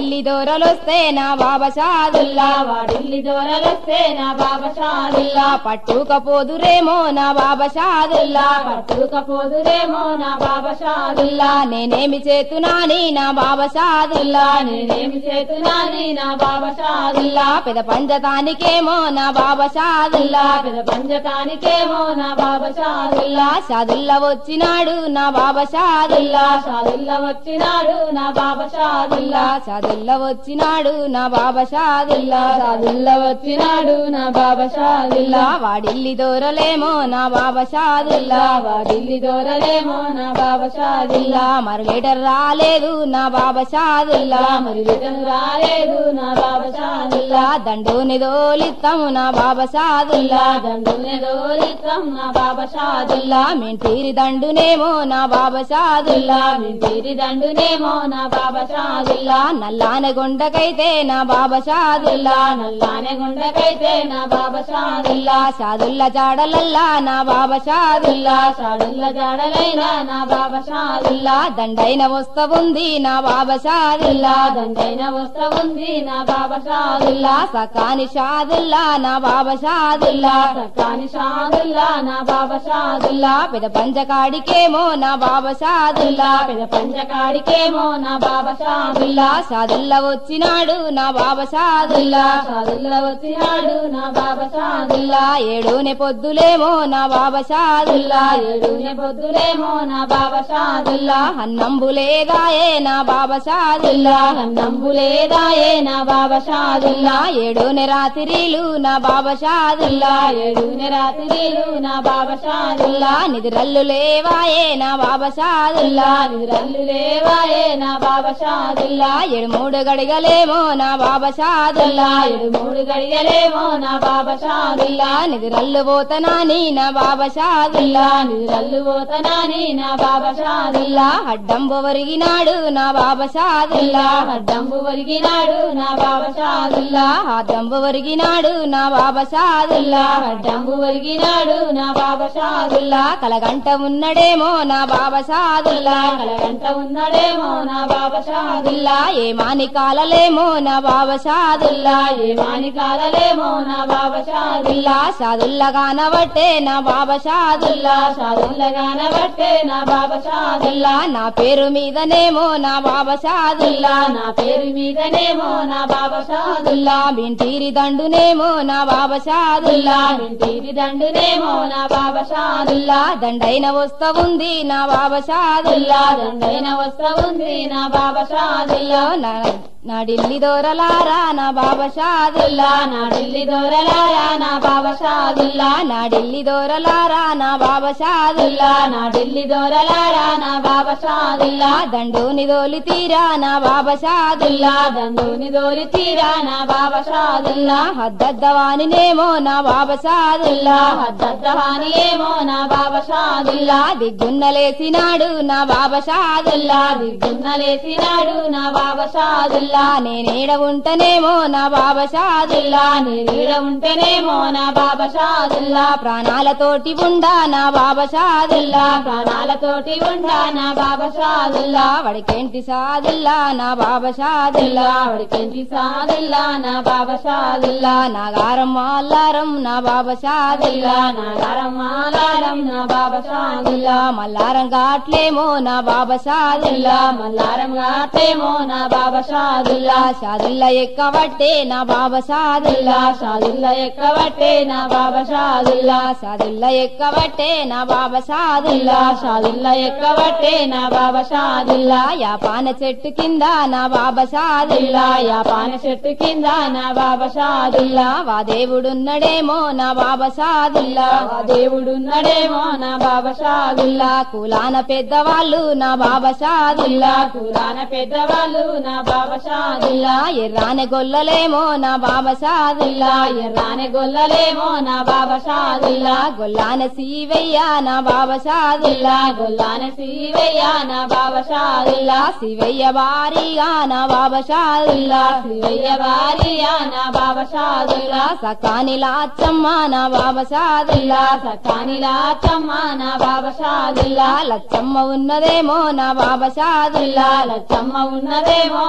దొరలొస్తే నా బాబా షాదుల్లా వాడిల్లి దొరలొస్తే నా బాబా షాదుల్లా పట్టుకపోదురేమో నా బాబా షాదుల్లా పట్టుకపోదురేమో నా బాబా షాదుల్లా నేనేమి చేతునాని నా బాబా షాదుల్లా నేనేమి చేతునాని నా బాబా షాదుల్లా పెద పంచతానికేమో నా బాబా షాదుల్లా పెద పంచకానికేమో నా బాబా షాదుల్లా షాదుల్లా వచ్చినాడు నా బాబా షాదుల్లా షాదుల్లా వచ్చినాడు నా బాబా షాదుల్లా షాదుల్లా వచ్చినాడు నా బాబా షాదుల్లా షాదుల్లా వచ్చినాడు నా బాబా షాదుల్లా వాడిల్లి దూరలేమో నా బాబా షాదుల్లా వాడిల్లి దొరలేమో నా బాబా షాదుల్లా మరి లీటర్ రాలేదు నా బాబా షాదుల్లా మరి రిటర్న్ రాలేదు నా బాబా షాదుల్లా దండుని దోలిస్తాము నా బాబా షాదుల్లా దండునే దోలిత్రం నా బాబా షాదుల్లా మింటీరి దండునేమో నా బాబా షాదుల్లా తీరి దండునేమో నా బాబా షాదుల్లా నల్లాన గుండకైతే నా బాబా షాదుల్లా నల్లానే గుండకైతే నా బాబా షాదుల్లా షాదుల్లా జాడలల్లా నా బాబా షాదుల్లా షాదుల్ల జాడలైనా నా బాబా షాదుల్లా దండైన వస్తవుంది నా బాబా షాదుల్లా దండైన వస్త్ర ఉంది నా బాబా షాదుల్లా సకాని షాదుల్లా నా బాబా షాదుల్లా సకాని షాదుల్లా నా బాబా షాదుల్లా పెద పంచకాడికేమో నా బాబా షాదుల్లా పెద పంచకాడికేమో నా బాబా షాదుల్లా షాదుల్లా వచ్చినాడు నా బాబా షాదుల్లా షాదుల్లా వచ్చినాడు నా బాబా షాదుల్లా ఏడునే పొద్దులేమో నా బాబా షాదుల్లా ఏడునే పొద్దులేమో నా బాబా షాదుల్లా అన్నంబులేదాయే నా బాబా షాదుల్లా నంబులేదాయే నా బాబా షాదుల్లా ఏడునే రాత్రిలు నా బాబా షాదుల్లా ఏడునే రాత్రిలు నా బాబా షాదుల్లా నిద్రల్లు లేవాయే నా బాబా షాదుల్లా నిద్రల్లు లేవాయే నా బాబా షాదుల్లా ఏడు మూడు గడిగలేమో నా బాబా షాదుల్లా ఏడు మూడు గడియలేమో నా బాబా షాదుల్లా నిద్రల్లు పోతనాని నా బాబా షాదుల్లా నిద్రల్లు పోతనాని నా బాబా షాదుల్లా అడ్డంబు ఒరిగినాడు నా బాబా షాదుల్లా అడ్డంబు ఒరిగినాడు నా బాబా షాదుల్లా అడ్డంబు ఒరిగినాడు నా బాబా షాదుల్లా అడ్డంబు ఒరిగినాడు నా బాబా షాదుల్లా కలగంట ఉన్నడేమో నా బాబా షాదుల్లా కలగంట ఉన్నాడేమో నా బాబా షాదుల్లా ఏ మాని కాలలేమో నా బాబా షాదుల్లా ఏ మాని కాలలేమో నా బాబా షాదుల్లా షాదుల్లా కానబట్టే నా బాబా షాదుల్లా షాదుల్లా గానబట్టే నా బాబా షాదుల్లా నా పేరు మీదనేమో నా బాబా షాదుల్లా నా పేరు మీదనేమో నా బాబా షాదుల్లా మింటీరి దండునేమో నా బాబా షాదుల్లా ఇంటిది దండునేమో నా బాబా షాదుల్లా దండైన వస్తవుంది నా బాబా షాదుల్లా దండైన వస్త్ర ఉంది నా బాబా షాదుల్లా నా నా ఢిల్లీ దోరలారా నా బాబా షాదుల్లా నా ఢిల్లీ దొరలారా నా బాబా షాదుల్లా నా ఢిల్లీ దోరలారా నా బాబా షాదుల్లా నా ఢిల్లీ దొరలారా నా బాబా షాదుల్లా దండుని దోలి తీరా నా బాబా షాదుల్లా దండుని దోలి తీరా నా బాబా షాదుల్లా హద్దద్దవానినేమో నా బాబా షాదుల్లా హద్దహాని ఏమో నా బాబా షాదుల్లా దిగ్గున్నలేసినాడు నా బాబా షాదుల్లా దిగ్గున్నలేసినాడు నా బాబా షాదుల్లా నేనేడ ఉంటనేమో నా బాబా షాదుల్లా నీడ ఉంటేనేమో నా బాబా షాదుల్లా ప్రాణాలతోటి ఉండా నా బాబా షాదుల్లా ప్రాణాలతోటి ఉండా నా బాబా షాదుల్లా వడికేంటి షాదుల్లా నా బాబా షాదుల్లా వాడికెంటి సాదుల్లా నా బాబా షాదుల్లా నాగారం మాల్లారం నా బాబా షాదుల్లా నాగారం మాలారం నా బాబా షాదుల్లా మల్లారం కాట్లేమో నా బాబా షాదుల్లా మల్లారం గాటేమో నా బాబా షాదుల్లా షాదుల్లా ఎక్కబట్టే నా బాబా షాదుల్లా షాదుల్లా ఎక్కబట్టే నా బాబా షాదుల్లా షాదుల్లా ఎక్కబట్టే నా బాబా షాదుల్లా షాదుల్లా ఎక్కబట్టే నా బాబా షాదుల్లా యాపాన చెట్టు కింద నా బాబా షాదుల్లా యాపాన చెట్టు కింద నా బాబా షాదుల్లా వా దేవుడున్నడేమో నా బాబా షాదుల్లా ఆ దేవుడున్నాడేమో నా బాబా షాదుల్లా కులాన పెద్దవాళ్ళు నా బాబా షాదుల్లా కులాన పెద్దవాళ్ళు నా బాబా షాదుల్లా ఎర్రాని గొల్లలేమో నా బాబా షాదుల్లా ఎర్రాని గొల్లలేమో నా బాబా షాదుల్లా గొల్లాన సీవయ్య నా బాబా షాదుల్లా గొల్లాన శివయ్య నా బాబా షాదుల్లా శివయ్య భారీగా నా బాబా షాదుల్లా శివయ్య భార్య నా బాబా షాదుల్లా సకాని లాచమ్మ నా బాబా షాదుల్లా సకానిలా చమ్మ నా బాబా షాదుల్లా లచ్చమ్మ ఉన్నదేమో నా బాబా షాదుల్లా లచ్చమ్మ ఉన్నదేమో నా బాబా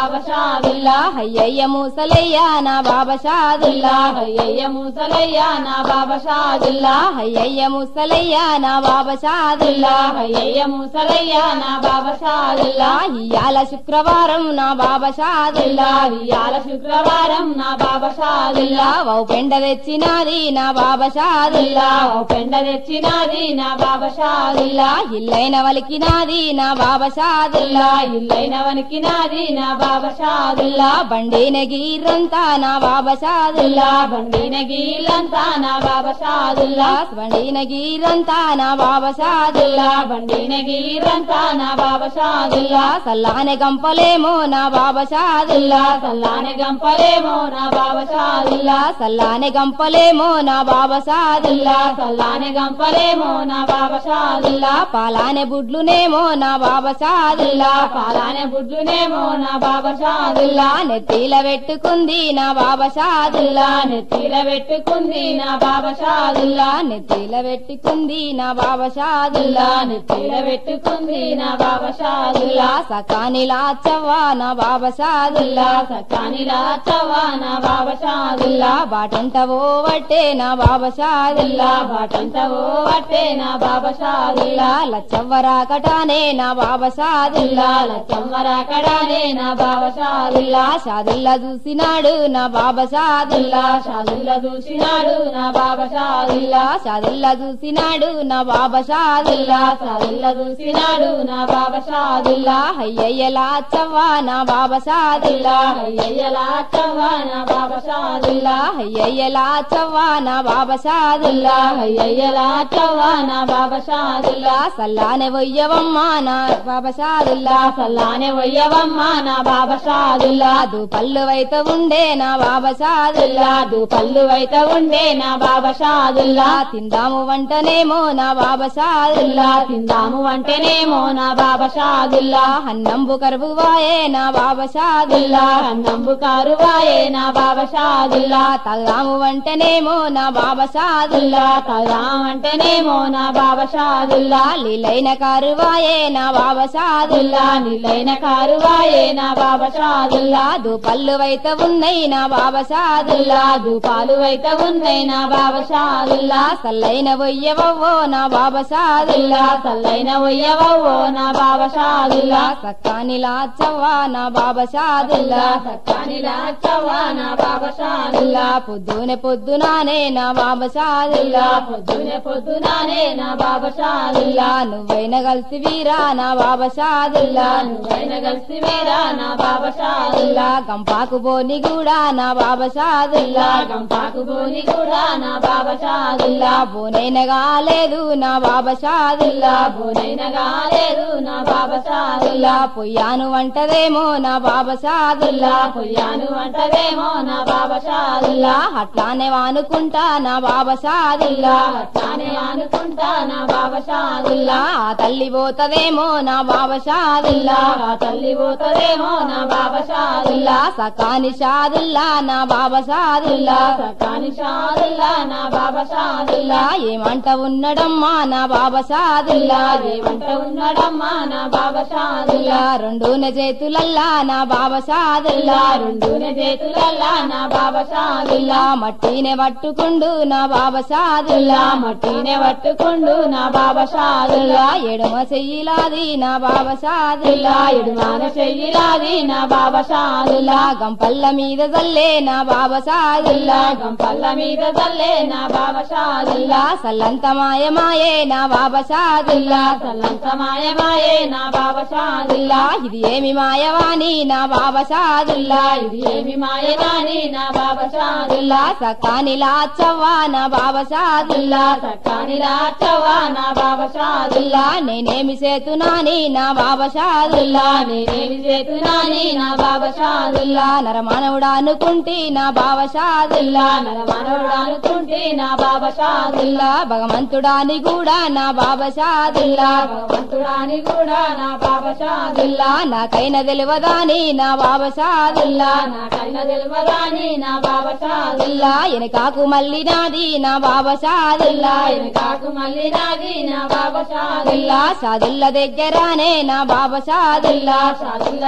బాబా షాదుల్లా అయ్యయ్య మూసలయ్య నా బాబా షాదుల్లా అయ్యయ్య ముసలయ్య నా బాబా షాదుల్లా అయ్యయ్య మూసలయ్య నా బాబా షాదుల్లా అయ్యయ్య ముసలయ్య నా బాబా షాదుల్లా ఇయ్యాల శుక్రవారం నా బాబా షాదుల్లా ఇయాల శుక్రవారం నా బాబా షాదుల్లా ఓ పెండ తెచ్చినాది నా బాబా షాదుల్లా ఓ పెండ తెచ్చినది నా బాబా షాదుల్లా ఇల్లైన వలికినాది నా బాబా షాదుల్లా ఇల్లైన వనికినాది నా బాబా షాదుల్లా బండిన గీరంతా నా బాబా షాదుల్లా బండిన గీలంతా నా బాబా షాదుల్లా బండిన గీరంతా నా బాబా షాదుల్లా బండిన గీరంతా నా బాబా షాదుల్లా సల్లానే గంపలేమో నా బాబా షాదుల్లా సల్లానే గంపలేమో నా బాబా షాదుల్లా సల్లానే గంపలేమో నా బాబా షాదుల్లా సల్లానే గంపలేమో నా బాబా షాదుల్లా పాలానే బుడ్లునేమో నా బాబా షాదుల్లా పాలానే బుడ్లునేమో నా బాబా షాదుల్లా నెత్తిల పెట్టుకుంది నా బాబా షాదుల్లా నెత్తిల పెట్టుకుంది నా బాబా షాదుల్లా నెత్తిల పెట్టుకుంది నా బాబా షాదుల్లా నెత్తిల పెట్టుకుంది నా బాబా షాదుల్లా సకానిలా చవ్వా నా బాబా షాదుల్లా సకానిలా చవా నా బాబా షాదుల్లా బాటంట ఓవట్టే నా బాబా షాదుల్లా బాటంతా ఓ అట్టే నా బాబా షాదుల్లా లచ్చవ్వరాకటానే నా బాబా షాదుల్లా చమ్మరాకడానే నా బాబా షాదుల్లా షాదుల్లా చూసినాడు నా బాబా షాదుల్లా షాదుల్లా చూసినాడు నా బాబా షాదుల్లా షాదుల్లా చూసినాడు నా బాబా షాదుల్లా షాదుల్లా చూసినాడు నా బాబా షాదుల్లా అయ్యయ్యలా చవ్వా నా బాబా షాదుల్లా అయ్యయ్యలా చవ్వా నా బాబా షాదుల్లా అయ్యయ్యలా చవ్వా నా బాబా షాదుల్లా అయ్యయ్యలా చవ్వా నా బాబా షాదుల్లా సల్లానే వయ్యవమ్మా నా బాబా షాదుల్లా సల్లానే వయ్యవమ్మ నా బాబా షాదుల్లా దు పళ్ళు వైత ఉండే నా బాబా షాదుల్లా దు పళ్ళు అయితే ఉండే నా బాబా షాదుల్లా తిందాము వంటనేమో నా బాబా షాదుల్లా తిందాము అంటేనేమో నా బాబా షాదుల్లా అన్నంబు కరువువాయే నా బాబా షాదుల్లా అన్నంబు కారువాయే నా బాబా షాదుల్లా తగ్గాము వంటనేమో నా బాబా షాదుల్లా తదామంటేనేమో నా బాబా షాదుల్లా లీలైన కారువాయే నా బాబా షాదుల్లా నిలైన కారువాయే నా బాబా షాదుల్లా దు పళ్ళు వైత ఉన్నాయి నా బాబా షాదుల్లా దుపాలు అయితే ఉన్నాయి నా బాబా షాదుల్లా సల్లైన వయ్యవో నా బాబా షాదుల్లా సల్లైన వయ్యవో నా బాబా షాదుల్లా సక్కానిలా చవ్వా నా బాబా షాదుల్లా సక్కానిలా చవ్వా నా బాబా షాదుల్లా పొద్దునే పొద్దునానే నా బాబా షాదుల్లా పొద్దునే పొద్దునానే నా బాబా షాదుల్లా నువ్వైన కలిసి వీరా నా బాబా షాదుల్లా నువ్వైన కలిసి వేరా నా బాబా షాదుల్లా గంపాకు బోని కూడా నా బాబా షాదుల్లా గంపాకు బోని కూడా నా బాబా షాదుల్లా బోనైన కాలేదు నా బాబా షాదుల్లా బోనైన కాలేదు నా బాబా షాదుల్లా పొయ్యాను వంటదేమో నా బాబా షాదుల్లా పొయ్యాను అంటదేమో నా బాబా షాదుల్లా అట్లానే వానుకుంటా నా బాబా షాదుల్లా అట్లానే అనుకుంటా నా బాబా షాదుల్లా ఆ తల్లి పోతదేమో నా బాబా షాదుల్లా ఆ తల్లి పోతదేమో నా బాబా షాదుల్లా సకాని షాదుల్లా నా బాబా షాదుల్లా సకాని షాదుల్లా నా బాబా షాదుల్లా ఏమంట ఉన్నడమ్మా నా బాబా షాదుల్లా ఏమంట ఉన్నాడమ్మా నా బాబా షాదుల్లా రెండున చేతులల్లా నా బాబా షాదుల్లా రెండునే చేతులల్లా నా బాబా షాదుల్లా మట్టినే పట్టుకుండు నా బాబా షాదుల్లా మట్టినే పట్టుకుండు నా బాబా షాదుల్లా ఎడమ చెయ్యిలాది నా బాబా షాదుల్లా ఎడుమాన చెయ్యిలాది నా బాబా షాదుల్లా గంపల్ల మీద జల్లే నా బాబా షాదుల్లా గంపల్ల మీద తల్లే నా బాబా షాదుల్లా సల్లంత మాయమాయే నా బాబా షాదుల్లా సల్లంత మాయమాయే నా బాబా షాదుల్లా ఇది ఏమి మాయవాణి నా బాబా షాదుల్లా ఇది ఏమి మాయనాని నా బాబా షాదుల్లా సకానిలా చవ్వా నా బాబా షాదుల్లా సక్కాని రాచవా నా బాబా షాదుల్లా నేనేమి చేతునాని నా బాబా షాదుల్లా నేనేమి చేతునాని నా బాబా షాదుల్లా నరమానవుడా అనుకుంటే నా బాబా షాదుల్లా నరమనవుడు అనుకుంటే నా బాబా షాదుల్లా భగవంతుడాని కూడా నా బాబా షాదుల్లా భగవంతుడాని కూడా నా బాబా షాదుల్లా నాకైన తెలియదాని నా బాబా షాదుల్లా నాకైనా తెలియదాని నా బాబా షాదుల్లా ఎనకాకు మళ్ళీ నాది నా బాబా షాదుల్లా కాకు మళ్ళీ నాది నా బాబా షాదుల్లా షాదుల్లా దగ్గరానే నా బాబా షాదుల్లా షాదుల్ల దగ్గర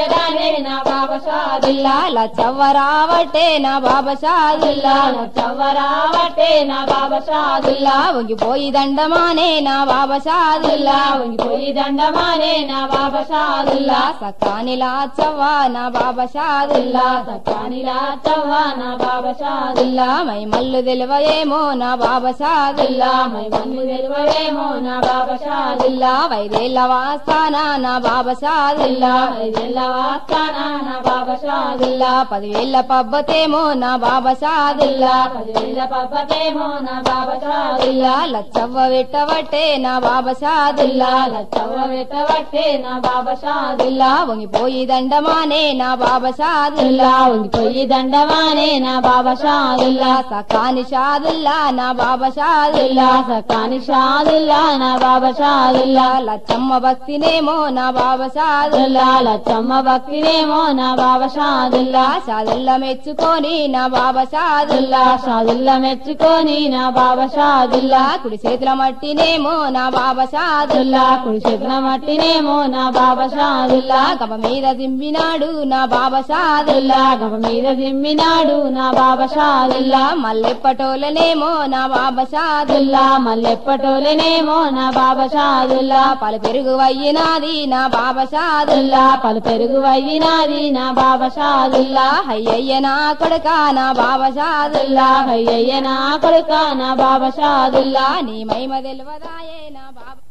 దగ్గరానే నా బాబా షాదుల్లా లచ్చవ్వరావట్టే నా బాబా షాదుల్లా చవ్వరావటే నా బాబా షాదుల్లా వంగిపోయి దండమానే నా బాబా షాదుల్లా వంగిపోయి దండమానే నా బాబా షాదుల్లా సక్కాని లాచవ్వ నా బాబా షాదుల్లా సత్యానిలా చవ్వ నా బాబా షాదుల్లా మై మల్లు తెలివయేమో నా బాబా షాదుల్లా మై మన్ను తెలివేమో నా బాబా షాదుల్లా వైదేళ్ళ వాస్తాన నా బాబా షాదుల్లా ఐదెల్ల వాస్తాన నా బాబా షాదుల్లా పదివేళ్ళ పబ్బతేమో నా బాబా షాదుల్లా పదివేల పబ్బతేమో నా బాబా షాదుల్లా లచ్చవ్వ వెట్టవట్టే నా బాబా షాదుల్లా చవ్వ పెట్టవట్టే నా బాబా షాదుల్లా వంగిపోయి దండమానే నా బాబా షాదుల్లా వంగిపోయి దండమానే నా బాబా షాదుల్లా సకాని షాదుల్లా నా బాబా షాదుల్లా సకాని షాదుల్లా నా బాబా షాదుల్లా లచ్చమ్మ భక్తినేమో నా బాబా షాదుల్లా లచ్చమ్మ భక్తినేమో నా బాబా షాదుల్లా షాదుల్లా మెచ్చుకొని నా బాబా షాదుల్లా షాదుల్లా మెచ్చుకొని నా బాబా షాదుల్లా కుడి చేతుల మట్టినేమో నా బాబా షాదుల్లా కుడి చేతుల మట్టినేమో నా బాబా షాదుల్లా గమ మీద దింపినాడు నా బాబా షాదుల్లా గమ మీద దిమ్మినాడు నా బాబా షాదుల్లా మల్లెప్పటోలనేమో నా బాబా షాదుల్లా మల్లెప్పటోలేనేమో నా బాబా షాదుల్లా పలు పెరుగు వయ్యినాది నా బాబా షాదుల్లా పలు పెరుగు అయ్యినాది నా బాబా షాదుల్లా అయ్యయ్య నా కొడుక నా బాబా షాదుల్లా అయ్యయ్య నా కొడుక నా బాబా షాదుల్లా నీ మహిమ తెలివదాయే నా బాబా